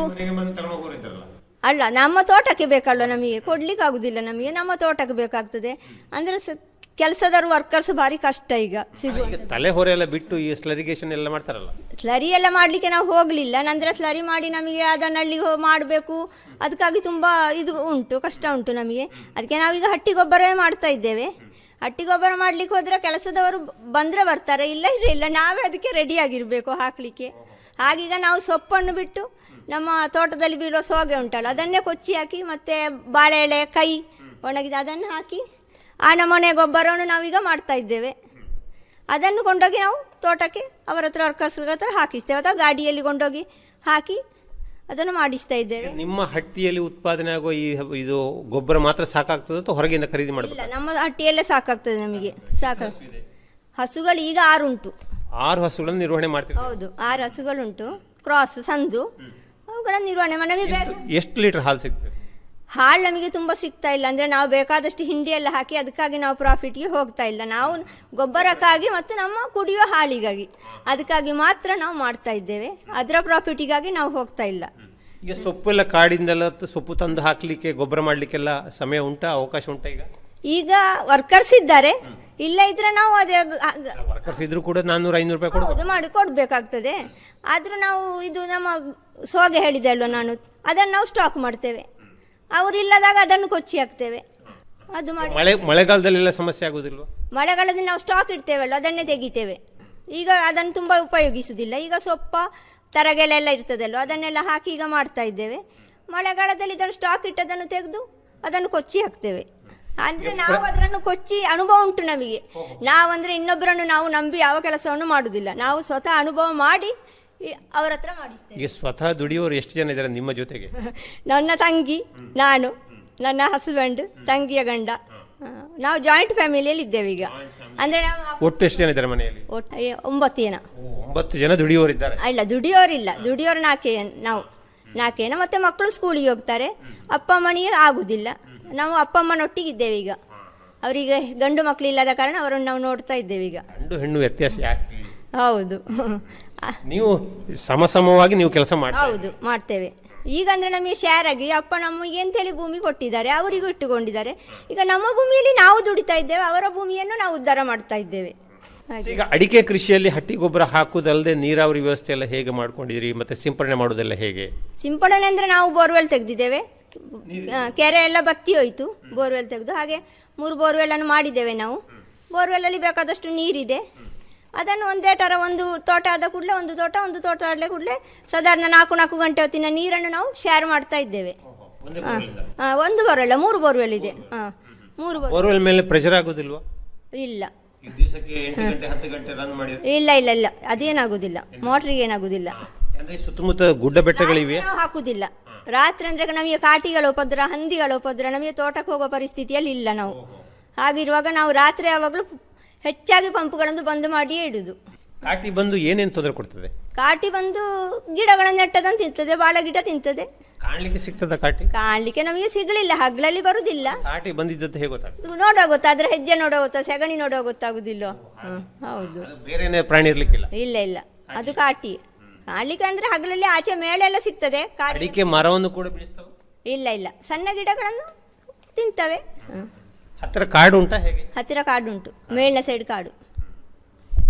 ಅಲ್ಲ ನಮ್ಮ ತೋಟಕ್ಕೆ ಬೇಕಲ್ವ ನಮಗೆ ಕೊಡ್ಲಿಕ್ಕೆ ಆಗುದಿಲ್ಲ ನಮಗೆ ನಮ್ಮ ತೋಟಕ್ಕೆ ಬೇಕಾಗ್ತದೆ ಅಂದರೆ ಸ ಕೆಲಸದವರು ವರ್ಕರ್ಸ್ ಭಾರಿ ಕಷ್ಟ ಈಗ ಸಿಗುವ ಈಗ ತಲೆ ಹೊರೆ ಎಲ್ಲ ಬಿಟ್ಟು ಈ ಸ್ಲರಿಗೇಷನ್ ಎಲ್ಲ ಮಾಡ್ತಾರಲ್ಲ ಸ್ಲರಿ ಎಲ್ಲ ಮಾಡಲಿಕ್ಕೆ ನಾವು ಹೋಗಲಿಲ್ಲ ನಂತರ ಸ್ಲರಿ ಮಾಡಿ ನಮಗೆ ಅದನ್ನು ಅಲ್ಲಿಗೆ ಹೋ- ಮಾಡಬೇಕು ಅದಕ್ಕಾಗಿ ತುಂಬ ಇದು ಉಂಟು ಕಷ್ಟ ಉಂಟು ನಮಗೆ ಅದಕ್ಕೆ ನಾವೀಗ ಹಟ್ಟಿ ಗೊಬ್ಬರವೇ ಮಾಡ್ತಾ ಇದ್ದೇವೆ ಹಟ್ಟಿ ಗೊಬ್ಬರ ಮಾಡ್ಲಿಕ್ಕೆ ಹೋದರೆ ಕೆಲಸದವರು ಬಂದರೆ ಬರ್ತಾರೆ ಇಲ್ಲ ಇಲ್ಲ ಇಲ್ಲ ನಾವೇ ಅದಕ್ಕೆ ರೆಡಿ ಆಗಿರಬೇಕು ಹಾಕಲಿಕ್ಕೆ ಹಾಗೀಗ ನಾವು ಸೊಪ್ಪನ್ನು ಬಿಟ್ಟು ನಮ್ಮ ತೋಟದಲ್ಲಿ ಬೀಳೋ ಸೋಗೆ ಉಂಟಲ್ಲ ಅದನ್ನೇ ಕೊಚ್ಚಿ ಹಾಕಿ ಮತ್ತು ಬಾಳೆ ಎಲೆ ಕೈ ಒಣಗಿದ ಅದನ್ನು ಹಾಕಿ ಆ ನಮೂನೆ ಗೊಬ್ಬರವನ್ನು ನಾವೀಗ ಮಾಡ್ತಾ ಇದ್ದೇವೆ ಅದನ್ನು ಕೊಂಡೋಗಿ ನಾವು ತೋಟಕ್ಕೆ ಅವರ ಹತ್ರ ವರ್ಕರ್ಸ್ಗಳ ಹತ್ರ ಹಾಕಿಸ್ತೇವೆ ಅಥವಾ ಗಾಡಿಯಲ್ಲಿ ಕೊಂಡೋಗಿ ಹಾಕಿ ಅದನ್ನು ಮಾಡಿಸ್ತಾ ಇದ್ದೇವೆ ನಿಮ್ಮ ಹಟ್ಟಿಯಲ್ಲಿ ಉತ್ಪಾದನೆ ಆಗೋ ಈ ಇದು ಗೊಬ್ಬರ ಮಾತ್ರ ಸಾಕಾಗ್ತದೆ ಅಥವಾ ಹೊರಗಿಂದ ಖರೀದಿ ಮಾಡಬೇಕು ಇಲ್ಲ ನಮ್ಮ ಹಟ್ಟಿಯಲ್ಲೇ ಸಾಕಾಗ್ತದೆ ನಮಗೆ ಸಾಕ ಹಸುಗಳು ಈಗ ಆರು ಉಂಟು ಆರು ಹಸುಗಳನ್ನು ನಿರ್ವಹಣೆ ಮಾಡ್ತೀರಿ ಹೌದು ಆರು ಹಸುಗಳುಂಟು ಕ್ರಾಸ್ ಸಂದು ಅವುಗಳ ನಿರ್ವಹಣೆ ಮಾಡಿ ನಮಗೆ ಬೇರೆ ಎಷ್ಟು ಲೀಟರ್ ಹಾಲು ಸಿಗ್ತದೆ ಹಾಲು ನಮಗೆ ತುಂಬ ಸಿಗ್ತಾ ಇಲ್ಲ ಅಂದರೆ ನಾವು ಬೇಕಾದಷ್ಟು ಹಿಂಡಿ ಎಲ್ಲ ಹಾಕಿ ಅದಕ್ಕಾಗಿ ನಾವು ಪ್ರಾಫಿಟ್ಗೆ ಹೋಗ್ತಾ ಇಲ್ಲ ನಾವು ಗೊಬ್ಬರಕ್ಕಾಗಿ ಮತ್ತು ನಮ್ಮ ಕುಡಿಯುವ ಹಾಲಿಗಾಗಿ ಅದಕ್ಕಾಗಿ ಮಾತ್ರ ನಾವು ಮಾಡ್ತಾ ಇದ್ದೇವೆ ಅದರ ಪ್ರಾಫಿಟಿಗಾಗಿ ನಾವು ಹೋಗ್ತಾ ಇಲ್ಲ ಈಗ ಸೊಪ್ಪೆಲ್ಲ ಕಾಡಿಂದೆಲ್ಲ ತ- ಸೊಪ್ಪು ತಂದು ಹಾಕ್ಲಿಕ್ಕೆ ಗೊಬ್ಬರ ಮಾಡ್ಲಿಕ್ಕೆಲ್ಲ ಸಮಯ ಉಂಟಾ ಅವಕಾಶ ಉಂಟಾ ಈಗ ಈಗ ವರ್ಕರ್ಸ್ ಇದ್ದಾರೆ ಇಲ್ಲ ಇದ್ರೆ ನಾವು ಅದೇ ವರ್ಕರ್ಸ್ ಇದ್ರು ಕೂಡ ನಾನ್ನೂರ ಐನೂರು ರೂಪಾಯಿ ಕೊಡ್ಬೋದು ಹೌದು ಮಾಡಿ ಕೊಡಬೇಕಾಗ್ತದೆ ಆದರೂ ನಾವು ಇದು ನಮ್ಮ ಸೋಗೆ ಹೇಳಿದೆ ಅಲ್ವ ನಾನು ಅದನ್ನು ನಾವು ಸ್ಟಾಕ್ ಮಾಡ್ತೇವೆ ಅವರು ಇಲ್ಲದಾಗ ಅದನ್ನು ಕೊಚ್ಚಿ ಹಾಕ್ತೇವೆ ಅದು ಮಾಡಿ ಮಳೆ ಮಳೆಗಾಲದಲ್ಲೆಲ್ಲ ಸಮಸ್ಯೆ ಆಗುದಿಲ್ವಾ ಮಳೆಗಾಲದಲ್ಲಿ ನಾವು ಸ್ಟಾಕ್ ಇಡ್ತೇವಲ್ಲ ಅದನ್ನೇ ತೆಗಿತೇವೆ ಈಗ ಅದನ್ನು ತುಂಬ ಉಪಯೋಗಿಸುವುದಿಲ್ಲ ಈಗ ಸೊಪ್ಪ ತರಗೆಲೆಲ್ಲ ಇರ್ತದಲ್ವ ಅದನ್ನೆಲ್ಲ ಹಾಕಿ ಈಗ ಮಾಡ್ತಾ ಇದ್ದೇವೆ ಮಳೆಗಾಲದಲ್ಲಿ ಇದನ್ನು ಸ್ಟಾಕ್ ಇಟ್ಟದನ್ನು ತೆಗೆದು ಅದನ್ನು ಕೊಚ್ಚಿ ಹಾಕ್ತೇವೆ ಅಂದ್ರೆ ನಾವು ಅದನ್ನು ಕೊಚ್ಚಿ ಅನುಭವ ಉಂಟು ನಮಗೆ ನಾವಂದ್ರೆ ಇನ್ನೊಬ್ಬರನ್ನು ನಾವು ನಂಬಿ ಯಾವ ಕೆಲಸವನ್ನು ಮಾಡುವುದಿಲ್ಲ ನಾವು ಸ್ವತಃ ಅನುಭವ ಮಾಡಿ ಈ- ಅವರ ಹತ್ರ ಮಾಡಿಸ್ತೇವೆ ಈಗ ಸ್ವತಃ ದುಡಿಯೋರು ಎಷ್ಟು ಜನ ಇದ್ದಾರೆ ನಿಮ್ಮ ಜೊತೆಗೆ ನನ್ನ ತಂಗಿ ನಾನು ನನ್ನ ಹಸ್ಬೆಂಡ್ ತಂಗಿಯ ಗಂಡ ಆ, ನಾವು ಜಾಯಿಂಟ್ ಫ್ಯಾಮಿಲಿಯಲ್ಲಿ ಇದ್ದೇವೆ ಈಗ ಅಂದ್ರೆ ನಾವು ಒಟ್ಟು ಎಷ್ಟು ಜನ ಇದ್ದಾರೆ ಮನೆಯಲ್ಲಿ ಒಟ್ಟು ಏ- ಒಂಬತ್ತು ಜನ ಒಂಬತ್ತು ಜನ ದುಡಿಯೋರಿದ್ದಾರೆ ಇಲ್ಲ ದುಡಿಯೋರಿಲ್ಲ ದುಡಿಯೋರು ನಾಲ್ಕೇ ನಾವು ನಾಲ್ಕೇ ಜನ ಮತ್ತೆ ಮಕ್ಕಳು ಸ್ಕೂಲಿಗೆ ಹೋಗ್ತಾರೆ ಅಪ್ಪ ಅಮ್ಮನಿಗೆ ಆಗುದಿಲ್ಲ ನಾವು ಅಪ್ಪ ಅಮ್ಮನೊಟ್ಟಿಗೆ ಇದ್ದೇವೆ ಈಗ ಅವರಿಗೆ ಗಂಡು ಮಕ್ಕಳು ಇಲ್ಲದ ಕಾರಣ ಅವರನ್ನು ನಾವು ನೋಡ್ತಾ ಇದ್ದೇವೆ ಈಗ ಗಂಡು ಹೆಣ್ಣು ವ್ಯತ್ಯಾಸ ಯಾಕೆ ಹೌದು ನೀವು ಸಮಸಮವಾಗಿ ನೀವು ಕೆಲಸ ಮಾಡಿ ಹೌದು ಮಾಡ್ತೇವೆ ಈಗ ಅಂದ್ರೆ ನಮಗೆ ಶೇರ್ ಆಗಿ ಅಪ್ಪ ನಮಗೆ ಅಂತೇಳಿ ಭೂಮಿ ಕೊಟ್ಟಿದ್ದಾರೆ ಅವರಿಗೂ ಇಟ್ಟುಕೊಂಡಿದ್ದಾರೆ ಈಗ ನಮ್ಮ ಭೂಮಿಯಲ್ಲಿ ನಾವು ದುಡಿತಾ ಇದ್ದೇವೆ ಅವರ ಭೂಮಿಯನ್ನು ನಾವು ಉದ್ಧಾರ ಮಾಡ್ತಾ ಇದ್ದೇವೆ ಹಾಗೆ. ಈಗ ಅಡಿಕೆ ಕೃಷಿಯಲ್ಲಿ ಹಟ್ಟಿ ಗೊಬ್ಬರ ಹಾಕುದಲ್ಲದೆ ನೀರಾವರಿ ವ್ಯವಸ್ಥೆ ಎಲ್ಲ ಹೇಗೆ ಮಾಡ್ಕೊಂಡಿದ್ದೀರಿ ಮತ್ತೆ ಸಿಂಪಡಣೆ ಮಾಡೋದೆಲ್ಲ ಹೇಗೆ ಸಿಂಪಡಣೆ ಅಂದ್ರೆ ನಾವು ಬೋರ್ವೆಲ್ ತೆಗೆದಿದ್ದೇವೆ ಆ, ಕೆರೆ ಎಲ್ಲ ಬತ್ತಿ ಹೋಯ್ತು ಬೋರ್ವೆಲ್ ತೆಗೆದು ಹಾಗೆ ಮೂರು ಬೋರ್ವೆಲ್ ಅನ್ನು ಮಾಡಿದ್ದೇವೆ ನಾವು ಬೋರ್ವೆಲ್ ಅಲ್ಲಿ ಬೇಕಾದಷ್ಟು ನೀರಿದೆ ಅದನ್ನು ಒಂದೇ ಥರ ಒಂದು ತೋಟ ಆದ ಕೂಡಲೇ ಒಂದು ತೋಟ ಒಂದು ತೋಟ ಆಡಲೇ ಕೂಡಲೇ ಸಾಧಾರಣ ನಾಲ್ಕು ನಾಲ್ಕು ಗಂಟೆ ಹೊತ್ತಿನ ನೀರನ್ನು ನಾವು ಶೇರ್ ಮಾಡ್ತಾ ಇದ್ದೇವೆ ಆ, ಆ, ಒಂದು ಬೋರ್ವೆಲ್ ಮೂರು ಬೋರ್ವೆಲ್ ಇದೆ ಆ, ಮೂರು ಬೋರ್ ಬೋರ್ವೆಲ್ ಮೇಲೆ ಪ್ರೆಷರ್ ಆಗೋದಿಲ್ವಾ ಇಲ್ಲ ದಿವಸಕ್ಕೆ ಎಂಟು ಗಂಟೆ ಹತ್ತು ಗಂಟೆ ರನ್ ಮಾಡಿ ಇಲ್ಲ ಇಲ್ಲ ಇಲ್ಲ ಅದೇನಾಗುದಿಲ್ಲ ಮೋಟ್ರಿಗೆ ಏನಾಗುದಿಲ್ಲ ಅಂದ್ರೆ ಸುತ್ತಮುತ್ತ ಗುಡ್ಡ ಬೆಟ್ಟಗಳಿವೆ ನಾವು ಹಾಕುದಿಲ್ಲ ರಾತ್ರಿ ಅಂದ್ರೆ ನಮಗೆ ಕಾಟಿಗಳ ಉಪದ್ರ ಹಂದಿಗಳ ಉಪದ್ರ ನಮಗೆ ತೋಟಕ್ಕೆ ಹೋಗೋ ಪರಿಸ್ಥಿತಿಯಲ್ಲಿ ಇಲ್ಲ ನಾವು ಹಾಗಿರುವಾಗ ನಾವು ರಾತ್ರಿ ಯಾವಾಗಲೂ ಹೆಚ್ಚಾಗಿ ಪಂಪುಗಳನ್ನು ಬಂದ್ ಮಾಡಿಯೇ ಇಡುದು ಕಾಟಿ ಬಂದು ಏನೇನು ತೊಂದರೆ ಕೊಡ್ತದೆ ಕಾಟಿ ಬಂದು ಗಿಡಗಳನ್ನು ನೆಟ್ಟದನ್ನು ತಿಂತದೆ ಬಾಳೆ ಗಿಡ ತಿಂತದೆ ಕಾಣ್ಲಿಕ್ಕೆ ಸಿಗ್ತದ ಕಾಟಿ ಕಾಣ್ಲಿಕ್ಕೆ ನಮಗೆ ಸಿಗಲಿಲ್ಲ ಹಗ್ಲಲ್ಲಿ ಬರುದಿಲ್ಲ ಕಾಟಿ ಬಂದಿದ್ದದ್ದು ಹೇಗೆ ಗೊತ್ತಾಗ್ತದೆ ನೋಡೋ ಗೊತ್ತಾ ಅದ್ರ ಹೆಜ್ಜೆ ನೋಡೋ ಗೊತ್ತಾ ಸೆಗಣಿ ನೋಡೋ ಗೊತ್ತಾಗುದಿಲ್ಲ ಹ್ಮ್, ಹೌದು ಬೇರೆನೇ ಪ್ರಾಣಿ ಇರ್ಲಿಕ್ಕಿಲ್ಲ ಇಲ್ಲ ಇಲ್ಲ ಅದು ಕಾಟಿ ಕಾಣ್ಲಿಕ್ಕೆ ಅಂದ್ರೆ ಹಗಲಲ್ಲಿ ಆಚೆ ಮೇಲೆ ಎಲ್ಲ ಸಿಗ್ತದೆ ಕಾಡಿ ಅಡಿಕೆ ಮರವನ್ನು ಕೂಡ ಬೀಳಿಸ್ತಾವ ಇಲ್ಲ ಇಲ್ಲ ಸಣ್ಣ ಗಿಡಗಳನ್ನು ತಿಂತವೆ ಹ್ಮ್. ಹತ್ತಿರ ಕಾಡು ಉಂಟಾ ಹೇಗೆ ಹತ್ತಿರ ಕಾಡುಂಟು ಮೇಲಿನ ಸೈಡ್ ಕಾಡು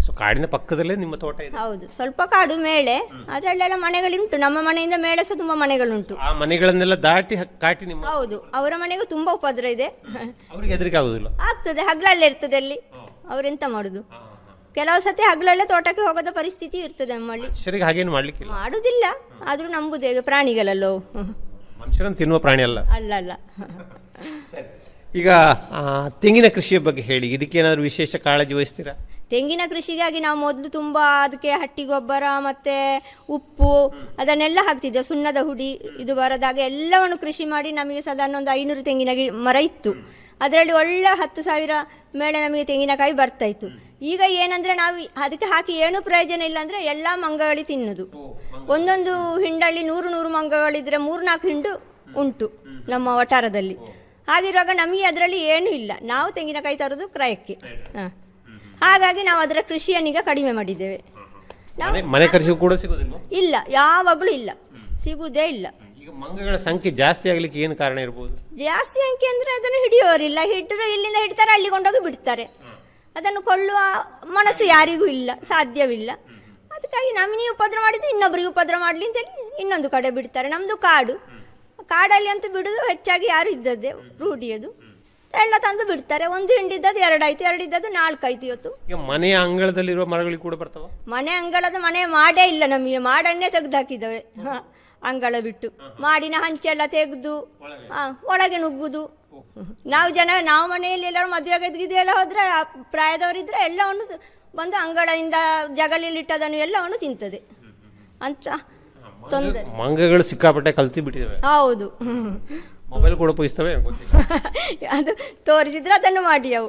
ಸೊ ಕಾಡಿನ ಪಕ್ಕದಲ್ಲೇ ನಿಮ್ಮ ತೋಟ ಇದೆ ಹೌದು ಸ್ವಲ್ಪ ಕಾಡು ಮೇಳೆ ಅದರಲ್ಲೆಲ್ಲ ಮನೆಗಳುಂಟು ನಮ್ಮ ಮನೆಯಿಂದ ಮೇಳೆ ಸಹ ತುಂಬ ಮನೆಗಳುಂಟು ಆ ಮನೆಗಳನ್ನೆಲ್ಲ ದಾಟಿ ಹ- ಕಾಟಿ ನಿಮ್ಮ ಹೌದು ಅವರ ಮನೆಗೂ ತುಂಬ ಉಪದ್ರ ಇದೆ ಅವ್ರಿಗೆ ಹೆದರಿಕೆ ಆಗುದಿಲ್ಲ ಆಗ್ತದೆ ಹಗಲಲ್ಲೇ ಇರ್ತದೆ ಅಲ್ಲಿ ಅವರೆಂತ ಮಾಡುದು ಕೆಲವು ಸತಿ ಹಗಲಲ್ಲೇ ತೋಟಕ್ಕೆ ಹೋಗೋದ ಪರಿಸ್ಥಿತಿ ಇರ್ತದೆ ನಮ್ಮಲ್ಲಿ ಮನುಷ್ಯರಿಗೆ ಹಾಗೇನು ಮಾಡ್ಲಿಕ್ಕಿಲ್ಲ ಮಾಡುದಿಲ್ಲ ಆದ್ರೂ ನಂಬುದು ಹೇಗೆ ಪ್ರಾಣಿಗಳಲ್ಲೋ ಮನುಷ್ಯರನ್ನು ತಿನ್ನುವ ಪ್ರಾಣಿ ಅಲ್ಲ ಅಲ್ಲ ಅಲ್ಲ ಈಗ ಆ, ತೆಂಗಿನ ಕೃಷಿಯ ಬಗ್ಗೆ ಹೇಳಿ ಇದಕ್ಕೇನಾದ್ರೂ ವಿಶೇಷ ಕಾಳಜಿ ವಹಿಸ್ತೀರಾ ತೆಂಗಿನ ಕೃಷಿಗಾಗಿ ನಾವು ಮೊದಲು ತುಂಬ ಅದಕ್ಕೆ ಹಟ್ಟಿ ಗೊಬ್ಬರ ಮತ್ತೆ ಉಪ್ಪು ಅದನ್ನೆಲ್ಲ ಹಾಕ್ತಿದ್ದೆವು ಸುಣ್ಣದ ಹುಡಿ ಇದು ಬರದಾಗ ಎಲ್ಲವನ್ನು ಕೃಷಿ ಮಾಡಿ ನಮಗೆ ಸಾಧಾರಣ ಒಂದು ಐನೂರು ತೆಂಗಿನ ಗಿ- ಮರ ಇತ್ತು ಅದರಲ್ಲಿ ಒಳ್ಳೆ ಹತ್ತು ಸಾವಿರ ಮೇಲೆ ನಮಗೆ ತೆಂಗಿನಕಾಯಿ ಬರ್ತಾ ಇತ್ತು ಈಗ ಏನಂದ್ರೆ ನಾವು ಅದಕ್ಕೆ ಹಾಕಿ ಏನು ಪ್ರಯೋಜನ ಇಲ್ಲ ಅಂದ್ರೆ ಎಲ್ಲ ಮಂಗಗಳು ತಿನ್ನೋದು ಒಂದೊಂದು ಹಿಂಡಲ್ಲಿ ನೂರು ನೂರು ಮಂಗಗಳಿದ್ರೆ ಮೂರ್ನಾಲ್ಕು ಹಿಂಡು ಉಂಟು ನಮ್ಮ ವಠಾರದಲ್ಲಿ ಹಾಗಿರುವಾಗ ನಮಗೆ ಅದರಲ್ಲಿ ಏನೂ ಇಲ್ಲ ನಾವು ತೆಂಗಿನಕಾಯಿ ತರೋದು ಕ್ರಯಕ್ಕೆ ಹ. ಹಾಗಾಗಿ ನಾವು ಅದರ ಕೃಷಿಯನ್ನೀಗ ಕಡಿಮೆ ಮಾಡಿದ್ದೇವೆ ಮನೆ ಮನೆ ಕೃಷಿ ಕೂಡ ಸಿಗೋದಿಲ್ಲ ಇಲ್ಲ ಯಾವಾಗಲೂ ಇಲ್ಲ ಸಿಗುವುದೇ ಇಲ್ಲ ಈಗ ಮಂಗಗಳ ಸಂಖ್ಯೆ ಜಾಸ್ತಿ ಆಗ್ಲಿಕ್ಕೆ ಏನು ಕಾರಣ ಇರ್ಬೋದು ಜಾಸ್ತಿ ಅಂಕೆ ಅಂದ್ರೆ ಅದನ್ನು ಹಿಡಿಯೋರಿಲ್ಲ ಹಿಡಿದ್ರೆ ಇಲ್ಲಿಂದ ಹಿಡ್ತಾರೆ ಅಲ್ಲಿ ಕೊಂಡೋಗಿ ಬಿಡ್ತಾರೆ ಅದನ್ನು ಕೊಳ್ಳುವ ಮನಸ್ಸು ಯಾರಿಗೂ ಇಲ್ಲ ಸಾಧ್ಯವಿಲ್ಲ ಅದಕ್ಕಾಗಿ ನಮಗೆ ಉಪದ್ರ ಮಾಡಿದ್ದು ಇನ್ನೊಬ್ಬರಿಗೆ ಉಪದ್ರ ಮಾಡಲಿ ಅಂತೇಳಿ ಇನ್ನೊಂದು ಕಡೆ ಬಿಡ್ತಾರೆ ನಮ್ಮದು ಕಾಡು ಕಾಡಲ್ಲಿ ಅಂತೂ ಬಿಡುದು ಹೆಚ್ಚಾಗಿ ಯಾರು ಇದ್ದದ್ದೇ ರೂಢಿಯದು ಎಲ್ಲ ತಂದು ಬಿಡ್ತಾರೆ ಒಂದು ಹಿಂಡಿದ್ದದ್ದು ಎರಡಾಯ್ತು ಎರಡಿದ್ದದ್ದು ನಾಲ್ಕಾಯ್ತು ಇವತ್ತು ಈಗ ಮನೆಯ ಅಂಗಳದಲ್ಲಿರುವ ಮರಗಳಿಗೆ ಕೂಡ ಬರ್ತಾವ ಮನೆ ಅಂಗಳದ ಮನೆ ಮಾಡೇ ಇಲ್ಲ ನಮಗೆ ಮಾಡನ್ನೇ ತೆಗೆದು ಹಾಕಿದ್ದೇವೆ ಹ, ಅಂಗಳ ಬಿಟ್ಟು ಮಾಡಿನ ಹಂಚೆಲ್ಲ ತೆಗೆದು ಒಳಗೆ ನುಗ್ಗುದು ನಾವು ಜನ ನಾವು ಮನೆಯಲ್ಲಿ ಎಲ್ಲರೂ ಮದುವೆ ಗದ್ಗಿದೆಲ್ಲ ಹೋದ್ರೆ ಆ ಪ್ರಾಯದವರಿದ್ರೆ ಎಲ್ಲವನ್ನು ತ- ಬಂದು ಅಂಗಳದಿಂದ ಜಗಲಿಲಿಟ್ಟದನ್ನು ಎಲ್ಲವನ್ನು ತಿಂತದೆ ಅಂತ ತೊಂದರೆ ಮಂಗಗಳು ಸಿಕ್ಕಾಪಟ್ಟೆ ಕಲ್ತಿ ಬಿಟ್ಟಿದ್ದಾವೆ ಹೌದು ಮೊಬೈಲ್ ಕೂಡ ಉಪಯೋಗಿಸ್ತವೆ ಗೊತ್ತಿಲ್ಲ ಅದು ತೋರಿಸಿದ್ರೆ ಅದನ್ನು ಮಾಡಿ ಅವು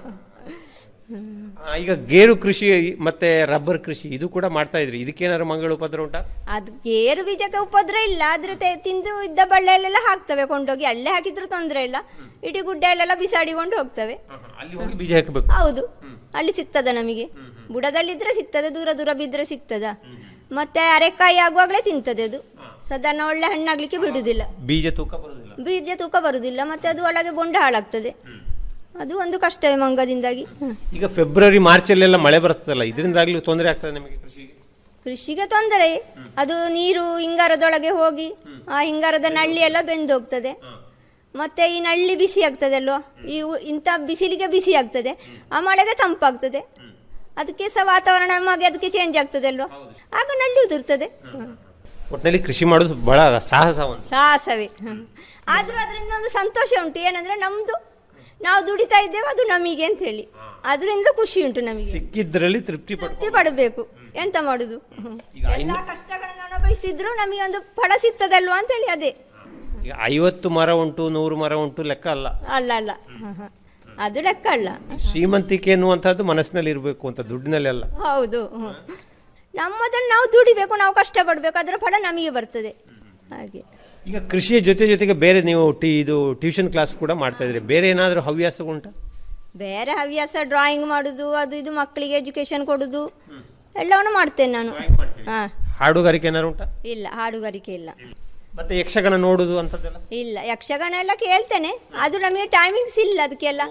ಆ, ಈಗ ಗೇರು ಕೃಷಿ ಮತ್ತೆ ರಬ್ಬರ್ ಕೃಷಿ ಇದು ಕೂಡ ಮಾಡ್ತಾ ಇದ್ರಿ ಇದಕ್ಕೇನಾದ್ರು ಮಂಗಳ ಉಪದ್ರ ಉಂಟಾ ಅದು ಗೇರು ಬೀಜಕ್ಕೆ ಉಪದ್ರ ಇಲ್ಲ ಆದ್ರೆ ತೆ- ತಿಂದು ಇದ್ದ ಬಳ್ಳಿಯಲ್ಲೆಲ್ಲ ಹಾಕ್ತವೆ ಕೊಂಡೋಗಿ ಅಲ್ಲೇ ಹಾಕಿದ್ರು ತೊಂದರೆ ಇಲ್ಲ ಇಡೀ ಗುಡ್ಡೆಯಲ್ಲೆಲ್ಲ ಬಿಸಾಡಿಕೊಂಡು ಹೋಗ್ತವೆ ಅಲ್ಲಿ ಹೋಗಿ ಬೀಜ ಹಾಕಬೇಕು ಹೌದು ಅಲ್ಲಿ ಸಿಗ್ತದ ನಮಗೆ ಬುಡದಲ್ಲಿದ್ರೆ ಸಿಗ್ತದೆ ದೂರ ದೂರ ಬಿದ್ರೆ ಸಿಗ್ತದ ಮತ್ತೆ ಅರೆಕಾಯಿ ಆಗುವಾಗಲೇ ತಿಂತದೆ ಅದು ಸಾಧಾರಣ ಒಳ್ಳೆ ಹಣ್ಣಾಗ್ಲಿಕ್ಕೆ ಬಿಡುದಿಲ್ಲ ಬೀಜ ತೂಕ ಬರುದಿಲ್ಲ ಬೀಜ ತೂಕ ಬರುದಿಲ್ಲ ಮತ್ತೆ ಅದು ಒಳಗೆ ಬೊಂಡ ಹಾಳಾಗ್ತದೆ ಅದು ಒಂದು ಕಷ್ಟವೇ ಮಂಗದಿಂದಾಗಿ ಹ್ಮ್. ಈಗ ಫೆಬ್ರವರಿ ಮಾರ್ಚ್ ಅಲ್ಲೆಲ್ಲ ಮಳೆ ಬರ್ತದಲ್ಲ ಇದರಿಂದಾಗ್ಲೂ ತೊಂದರೆ ಆಗ್ತದೆ ನಿಮಗೆ ಕೃಷಿಗೆ ಕೃಷಿಗೆ ತೊಂದರೆ ಅದು ನೀರು ಹಿಂಗಾರದೊಳಗೆ ಹೋಗಿ ಆ ಹಿಂಗಾರದ ನಳ್ಳಿ ಎಲ್ಲ ಬೆಂದು ಹೋಗ್ತದೆ ಮತ್ತೆ ಈ ನಳ್ಳಿ ಬಿಸಿ ಆಗ್ತದೆ ಅಲ್ವಾ ಈ ಉ- ಇಂಥ ಬಿಸಿಲಿಗೆ ಬಿಸಿ ಆಗ್ತದೆ ಆ ಮಳೆಗೆ ತಂಪಾಗ್ತದೆ ಅದಕ್ಕೆ ಸಹ ವಾತಾವರಣ ನಮಗೆ ಅದಕ್ಕೆ ಚೇಂಜ್ ಆಗ್ತದೆ ಅಲ್ವಾ ಆಗ ನಳ್ಳಿ ಉದುರ್ತದೆ ಒಟ್ಟಿನಲ್ಲಿ ಕೃಷಿ ಮಾಡೋದು ಬಹಳ ಸಾಹಸ ಒಂದು ಸಾಹಸವೇ ಹ್ಮ್. ಆದ್ರೂ ಅದರಿಂದ ಒಂದು ಸಂತೋಷ ಉಂಟು ಏನಂದ್ರೆ ನಮ್ದು ನಾವು ದುಡಿತಾ ಇದ್ದೇವೆ ಅದು ನಮಗೆ ಅಂತ ಹೇಳಿ ಅದರಿಂದ ಖುಷಿ ಉಂಟು ನಮಗೆ ಸಿಕ್ಕಿದ್ರಲ್ಲಿ ತೃಪ್ತಿ ಪಡ್ ತೃಪ್ತಿ ಪಡಬೇಕು ಎಂತ ಮಾಡುದು ಹ್ಮ್. ಎಲ್ಲ ಕಷ್ಟಗಳನ್ನು ಅನುಭವಿಸಿದ್ರು ನಮಗೆ ಒಂದು ಫಲ ಸಿಗ್ತದಲ್ವಾ ಅಂತ ಹೇಳಿ ಅದೇ ಈಗ ಐವತ್ತು ಮರ ಉಂಟು ನೂರು ಮರ ಉಂಟು ಲೆಕ್ಕ ಅಲ್ಲ ಅಲ್ಲ ಅಲ್ಲ ಹ್ಮ್, ಹ್ಮ್. ಅದು ಲೆಕ್ಕ ಅಲ್ಲ ಶ್ರೀಮಂತಿಕೆ ಎನ್ನುವಂಥದ್ದು ಮನಸ್ಸಿನಲ್ಲಿ ಇರಬೇಕು ಅಂತ ದುಡ್ಡಿನಲ್ಲಿ ಅಲ್ಲ ಹೌದು ಹ್ಮ್. ನಮ್ಮದನ್ನು ನಾವು ದುಡಿಬೇಕು ನಾವು ಕಷ್ಟಪಡಬೇಕು ಅದರ ಫಲ ನಮಗೆ ಬರ್ತದೆ ಹಾಗೆ ಈಗ ಕೃಷಿಯ ಜೊತೆ ಜೊತೆಗೆ ಬೇರೆ ನೀವು ಟಿ ಇದು ಟ್ಯೂಷನ್ ಕ್ಲಾಸ್ ಕೂಡ ಮಾಡ್ತಾ ಇದ್ರಿ ಬೇರೆ ಏನಾದರೂ ಹವ್ಯಾಸ ಉಂಟಾ ಬೇರೆ ಹವ್ಯಾಸ ಡ್ರಾಯಿಂಗ್ ಮಾಡುದು ಅದು ಇದು ಮಕ್ಕಳಿಗೆ ಎಜುಕೇಶನ್ ಕೊಡುದು ಎಲ್ಲವನ್ನು ಮಾಡ್ತೇನೆ ನಾನು ಹಾ ಹಾಡುಗಾರಿಕೆ ಏನಾದ್ರು ಉಂಟಾ ಇಲ್ಲ ಹಾಡುಗಾರಿಕೆ ಇಲ್ಲ ಮತ್ತೆ ಯಕ್ಷಗಾನ ನೋಡುದು ಅಂತದ್ದೆಲ್ಲ ಇಲ್ಲ ಯಕ್ಷಗಾನ ಎಲ್ಲ ಕೇಳ್ತೇನೆ ಅದು ನಮಗೆ ಟೈಮಿಂಗ್ಸ್ ಇಲ್ಲ ಅದಕ್ಕೆಲ್ಲ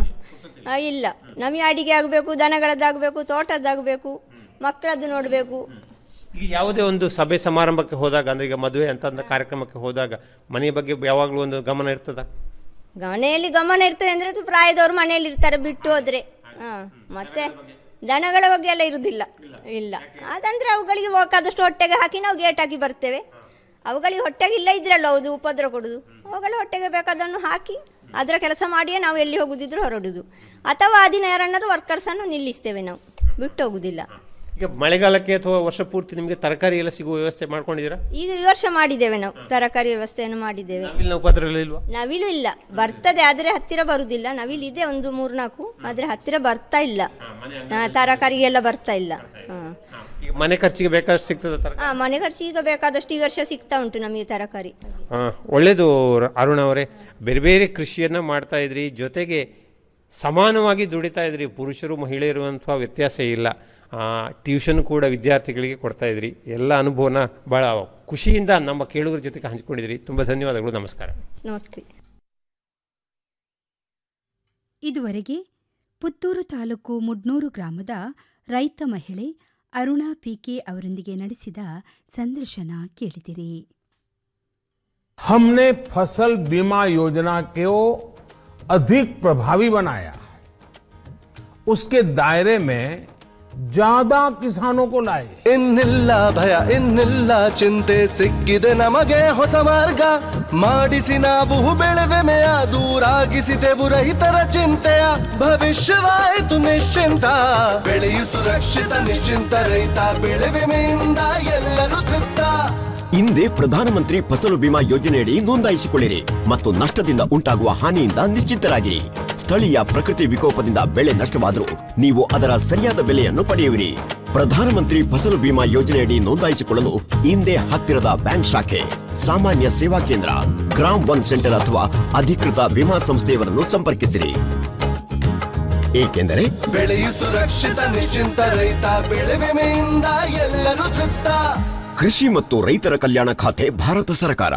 ಆ, ಇಲ್ಲ ನಮಗೆ ಅಡಿಗೆ ಆಗಬೇಕು ದನಗಳದ್ದಾಗಬೇಕು ತೋಟದ್ದಾಗಬೇಕು ಮಕ್ಕಳದ್ದು ನೋಡಬೇಕು ಈಗ ಯಾವುದೇ ಒಂದು ಸಭೆ ಸಮಾರಂಭಕ್ಕೆ ಹೋದಾಗ ಅಂದ್ರೆ ಈಗ ಮದುವೆ ಅಂತ ಒಂದು ಕಾರ್ಯಕ್ರಮಕ್ಕೆ ಹೋದಾಗ ಮನೆಯ ಬಗ್ಗೆ ಯಾವಾಗಲೂ ಒಂದು ಗಮನ ಇರ್ತದ ಮನೆಯಲ್ಲಿ ಗಮನ ಇರ್ತದೆ ಅಂದ್ರೆ ಅದು ಪ್ರಾಯದವ್ರು ಮನೆಯಲ್ಲಿ ಇರ್ತಾರೆ ಬಿಟ್ಟು ಹೋದ್ರೆ ಹಾ ಮತ್ತೆ ದನಗಳ ಬಗ್ಗೆ ಎಲ್ಲ ಇರುವುದಿಲ್ಲ ಇಲ್ಲ ಅದಂದ್ರೆ ಅವುಗಳಿಗೆ ಬೇಕಾದಷ್ಟು ಹೊಟ್ಟೆಗೆ ಹಾಕಿ ನಾವು ಗೇಟ್ ಹಾಕಿ ಬರ್ತೇವೆ ಅವುಗಳಿಗೆ ಹೊಟ್ಟೆಗೆ ಇಲ್ಲ ಇದ್ರಲ್ಲ ಹೌದು ಉಪದ್ರ ಕೊಡುದು ಅವುಗಳ ಹೊಟ್ಟೆಗೆ ಬೇಕಾದನ್ನು ಹಾಕಿ ಅದರ ಕೆಲಸ ಮಾಡಿಯೇ ನಾವು ಎಲ್ಲಿ ಹೋಗುದಿದ್ರು ಹೊರಡುದು ಅಥವಾ ಆ ದಿನ ಯಾರನ್ನಾರು ವರ್ಕರ್ಸನ್ನು ನಿಲ್ಲಿಸ್ತೇವೆ ನಾವು ಬಿಟ್ಟು ಹೋಗುದಿಲ್ಲ ಈಗ ಮಳೆಗಾಲಕ್ಕೆ ಅಥವಾ ವರ್ಷ ಪೂರ್ತಿ ನಿಮಗೆ ತರಕಾರಿ ಎಲ್ಲ ಸಿಗುವ ವ್ಯವಸ್ಥೆ ಮಾಡ್ಕೊಂಡಿದ್ದೀರಾ ಈಗ ಈ ವರ್ಷ ಮಾಡಿದ್ದೇವೆ ನಾವು ತರಕಾರಿ ವ್ಯವಸ್ಥೆಯನ್ನು ಮಾಡಿದ್ದೇವೆ ನವಿಲಿನ ಉಪದ್ರ ಇಲ್ವಾ ನವಿಲು ಇಲ್ಲ ಬರ್ತದೆ ಆದ್ರೆ ಹತ್ತಿರ ಬರುದಿಲ್ಲ ನವಿಲು ಇದೆ ಒಂದು ಮೂರ್ನಾಲ್ಕು ಆದ್ರೆ ಹತ್ತಿರ ಬರ್ತಾ ಇಲ್ಲ ಹಾ, ತರಕಾರಿಗೆಲ್ಲ ಬರ್ತಾ ಇಲ್ಲ ಹಾ. ಈಗ ಮನೆ ಖರ್ಚಿಗೆ ಬೇಕಾದಷ್ಟು ಸಿಗ್ತದ ತರಕಾರಿ ಹಾ ಮನೆ ಖರ್ಚು ಈಗ ಬೇಕಾದಷ್ಟು ಈ ವರ್ಷ ಸಿಗ್ತಾ ಉಂಟು ನಮಗೆ ತರಕಾರಿ ಆ, ಒಳ್ಳೆಯದು ರ- ಅರುಣ್ ಅವರೇ ಬೇರೆ ಬೇರೆ ಕೃಷಿಯನ್ನು ಮಾಡ್ತಾ ಇದ್ರಿ ಜೊತೆಗೆ ಸಮಾನವಾಗಿ ದುಡಿತಾ ಇದ್ರಿ ಪುರುಷರು ಮಹಿಳೆಯರು ಅಂತ ವ್ಯತ್ಯಾಸ ಇಲ್ಲ ಟ್ಯೂಷನ್ ಕೂಡ ವಿದ್ಯಾರ್ಥಿಗಳಿಗೆ ಕೊಡ್ತಾ ಇದ್ರಿ ಎಲ್ಲ ಅನುಭವನ ಭಾಳ ಖುಷಿಯಿಂದ ನಮ್ಮ ಕೇಳುಗರ ಜೊತೆಗೆ ಹಂಚ್ಕೊಂಡಿದ್ರಿ ತುಂಬ ಧನ್ಯವಾದಗಳು ನಮಸ್ಕಾರ ನಮಸ್ತೆ ಇದುವರೆಗೆ ಪುತ್ತೂರು ತಾಲೂಕು ಮುಡ್ನೂರು ಗ್ರಾಮದ ರೈತ ಮಹಿಳೆ ಅರುಣಾ ಪಿಕೆ ಅವರೊಂದಿಗೆ ನಡೆಸಿದ ಸಂದರ್ಶನ ಕೇಳಿದಿರಿ हमने फसल बीमा योजना को अधिक प्रभावी बनाया उसके दायरे में ज्यादा किसानों को लाए ಇನ್ನಿಲ್ಲ ಭಯ ಇನ್ನಿಲ್ಲ ಚಿಂತೆ ಸಿಕ್ಕಿದೆ ನಮಗೆ ಹೊಸ ಮಾರ್ಗ ಮಾಡಿಸಿ ನಾವು ಬೆಳೆವೆಮೆಯ ದೂರಾಗಿಸಿದೆವು ರೈತರ ಚಿಂತೆಯ ಭವಿಷ್ಯವಾಯಿತು ನಿಶ್ಚಿಂತ ಬೆಳೆಯು ಸುರಕ್ಷಿತ ನಿಶ್ಚಿಂತ ರೈತ ಬೆಳೆ ವಿಮೆಯಿಂದ ಎಲ್ಲರೂ ತೃಪ್ತ ಹಿಂದೆ ಪ್ರಧಾನಮಂತ್ರಿ ಫಸಲು ಬಿಮಾ ಯೋಜನೆಯಡಿ ನೋಂದಾಯಿಸಿಕೊಳ್ಳಿರಿ ಮತ್ತು ನಷ್ಟದಿಂದ ಉಂಟಾಗುವ ಹಾನಿಯಿಂದ ನಿಶ್ಚಿಂತರಾಗಿರಿ ಸ್ಥಳೀಯ ಪ್ರಕೃತಿ ವಿಕೋಪದಿಂದ ಬೆಳೆ ನಷ್ಟವಾದರೂ ನೀವು ಅದರ ಸರಿಯಾದ ಬೆಲೆಯನ್ನು ಪಡೆಯುವಿರಿ ಪ್ರಧಾನಮಂತ್ರಿ ಫಸಲು ಬಿಮಾ ಯೋಜನೆಯಡಿ ನೋಂದಾಯಿಸಿಕೊಳ್ಳಲು ಹಿಂದೆ ಹತ್ತಿರದ ಬ್ಯಾಂಕ್ ಶಾಖೆ ಸಾಮಾನ್ಯ ಸೇವಾ ಕೇಂದ್ರ ಗ್ರಾಮ್ ಒನ್ ಸೆಂಟರ್ ಅಥವಾ ಅಧಿಕೃತ ವಿಮಾ ಸಂಸ್ಥೆಯವರನ್ನು ಸಂಪರ್ಕಿಸಿರಿ ಏಕೆಂದರೆ ಬೆಳೆಯು ಸುರಕ್ಷಿತ ನಿಶ್ಚಿಂತ ರೈತ ಬೆಳೆ ವಿಮೆಯಿಂದ ಎಲ್ಲರೂ ತೃಪ್ತ ಕೃಷಿ ಮತ್ತು ರೈತರ ಕಲ್ಯಾಣ ಖಾತೆ ಭಾರತ ಸರ್ಕಾರ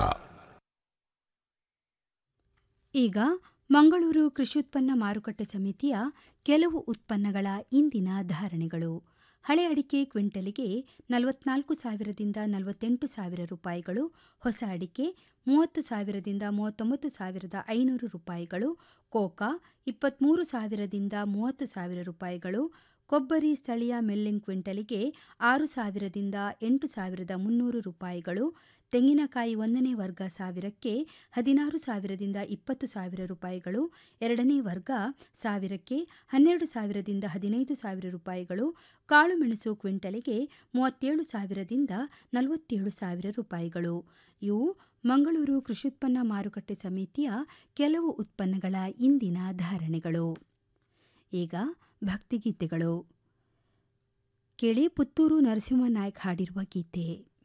ಈಗ ಮಂಗಳೂರು ಕೃಷ್ಯುತ್ಪನ್ನ ಮಾರುಕಟ್ಟೆ ಸಮಿತಿಯ ಕೆಲವು ಉತ್ಪನ್ನಗಳ ಇಂದಿನ ಧಾರಣೆಗಳು ಹಳೆ ಅಡಿಕೆ ಕ್ವಿಂಟಲಿಗೆ ನಲವತ್ನಾಲ್ಕು ಸಾವಿರದಿಂದ ನಲವತ್ತೆಂಟು ಸಾವಿರ ರೂಪಾಯಿಗಳು ಹೊಸ ಅಡಿಕೆ ಮೂವತ್ತು ಸಾವಿರದಿಂದ ಮೂವತ್ತೊಂಬತ್ತು ಸಾವಿರದ ಐನೂರು ರೂಪಾಯಿಗಳು ಕೋಕಾ ಇಪ್ಪತ್ತ್ಮೂರು ಸಾವಿರದಿಂದ ಮೂವತ್ತು ಸಾವಿರ ರೂಪಾಯಿಗಳು ಕೊಬ್ಬರಿ ಸ್ಥಳೀಯ ಮಿಲ್ಲಿಂಗ್ ಕ್ವಿಂಟಲಿಗೆ ಆರು ಸಾವಿರದಿಂದ ಎಂಟು ಸಾವಿರದ ಮುನ್ನೂರು ರೂಪಾಯಿಗಳು ತೆಂಗಿನಕಾಯಿ ಒಂದನೇ ವರ್ಗ ಸಾವಿರಕ್ಕೆ ಹದಿನಾರು ಸಾವಿರದಿಂದ ಇಪ್ಪತ್ತು ಸಾವಿರ ರೂಪಾಯಿಗಳು ಎರಡನೇ ವರ್ಗ ಸಾವಿರಕ್ಕೆ ಹನ್ನೆರಡು ಸಾವಿರದಿಂದ ಹದಿನೈದು ಸಾವಿರ ರೂಪಾಯಿಗಳು ಕಾಳುಮೆಣಸು ಕ್ವಿಂಟಲಿಗೆ ಮೂವತ್ತೇಳು ಸಾವಿರದಿಂದ ನಲವತ್ತೇಳು ಸಾವಿರ ರೂಪಾಯಿಗಳು ಇವು ಮಂಗಳೂರು ಕೃಷ್ಯುತ್ಪನ್ನ ಮಾರುಕಟ್ಟೆ ಸಮಿತಿಯ ಕೆಲವು ಉತ್ಪನ್ನಗಳ ಇಂದಿನ ಧಾರಣೆಗಳು ಈಗ ಭಕ್ತಿಗೀತೆಗಳು ಕೇಳಿ ಪುತ್ತೂರು ನರಸಿಂಹನಾಯ್ಕ್ ಹಾಡಿರುವ ಗೀತೆ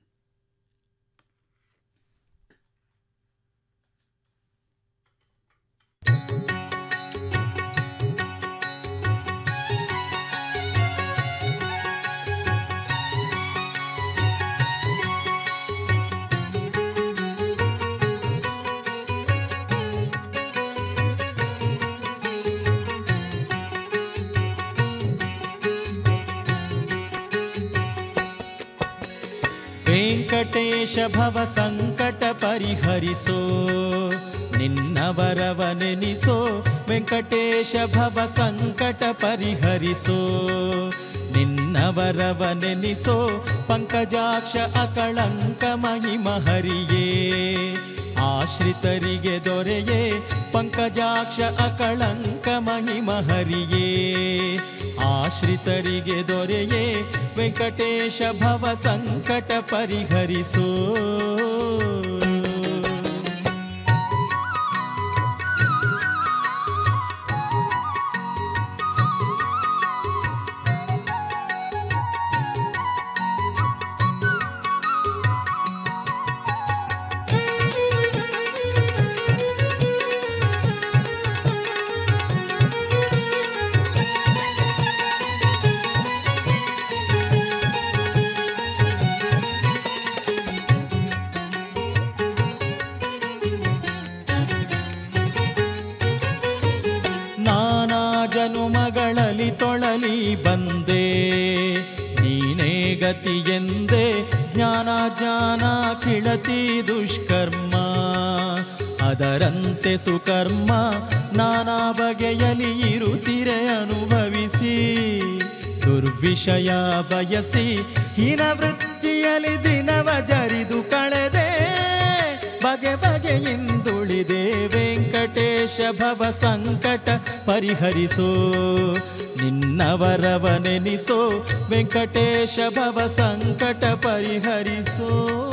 ವೆಂಕಟೇಶ ಭವ ಸಂಕಟ ಪರಿಹರಿಸೋ ನಿನ್ನವರವ ನೆನಿಸೋ ವೆಂಕಟೇಶ ಭವ ಸಂಕಟ ಪರಿಹರಿಸೋ ನಿನ್ನವರವ ನೆನಿಸೋ ಪಂಕಜಾಕ್ಷ ಅಕಳಂಕ ಮಹಿಮ ಹರಿಯೇ ಆಶ್ರಿತರಿಗೆ ದೊರೆಯೇ ಪಂಕಜಾಕ್ಷ ಅಕಳಂಕ ಮಹಿಮ ಹರಿಯೇ ಆಶ್ರಿತರಿಗೆ ದೊರೆಯೇ ವೆಂಕಟೇಶ ಭವ ಸಂಕಟ ಪರಿಹರಿಸೋ ನಾನಾ ಜನುಮಗಳಲ್ಲಿ ತೊಳಲಿ ಬಂದೆ ನೀನೇ ಗತಿಯೆಂದೆ ಜ್ಞಾನ ಜ್ಞಾನ ಕಿಳತಿ ದುಷ್ಕರ್ಮ ಅದರಂತೆ ಸುಕರ್ಮ ನಾನಾ ಬಗೆಯಲಿ ಇರುತ್ತಿರೆ ಅನುಭವಿಸಿ ದುರ್ವಿಷಯ ಬಯಸಿ ಹೀನ ವೃತ್ತಿಯಲ್ಲಿ ದಿನವ ಜರಿದು ಕಳೆದೆ ಬಗೆ ಬಗೆಯಿಂದುಳಿದೆ ವೆಂಕಟೇಶ ಭವ ಸಂಕಟ ಪರಿಹರಿಸೋ ನಿನ್ನವರವ ನೆನಿಸೋ ವೆಂಕಟೇಶ ಭವ ಸಂಕಟ ಪರಿಹರಿಸೋ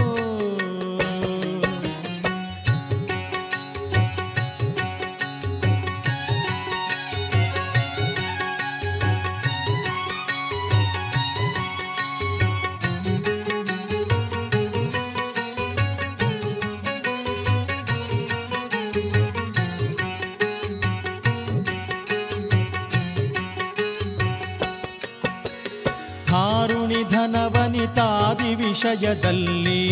ಹಾರುಣಿ ಧನವನಿತಾದಿ ವಿಷಯದಲ್ಲಿ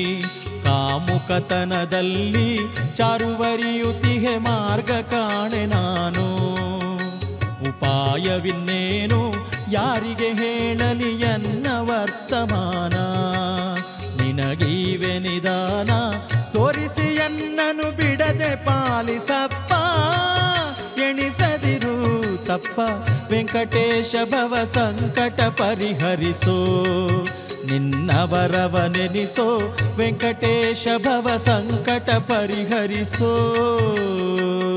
ಕಾಮುಕತನದಲ್ಲಿ ಚಾರುವರಿಯುತಿಗೆ ಮಾರ್ಗ ಕಾಣೆ ನಾನು ಉಪಾಯವಿನ್ನೇನು ಯಾರಿಗೆ ಹೇಳಲಿ ಎನ್ನ ವರ್ತಮಾನ ನಿನಗೀವೆ ನಿಧಾನ ತೋರಿಸಿ ಎನ್ನನು ಬಿಡದೆ ಪಾಲಿಸಪ್ಪ ಎಣಿಸದಿರು ತಪ್ಪ ವೆಂಕಟೇಶ ಭವ ಸಂಕಟ ಪರಿಹರಿಸೋ ನಿನ್ನ ಬರವ ನೆನಿಸೋ ವೆಂಕಟೇಶ ಭವ ಸಂಕಟ ಪರಿಹರಿಸೋ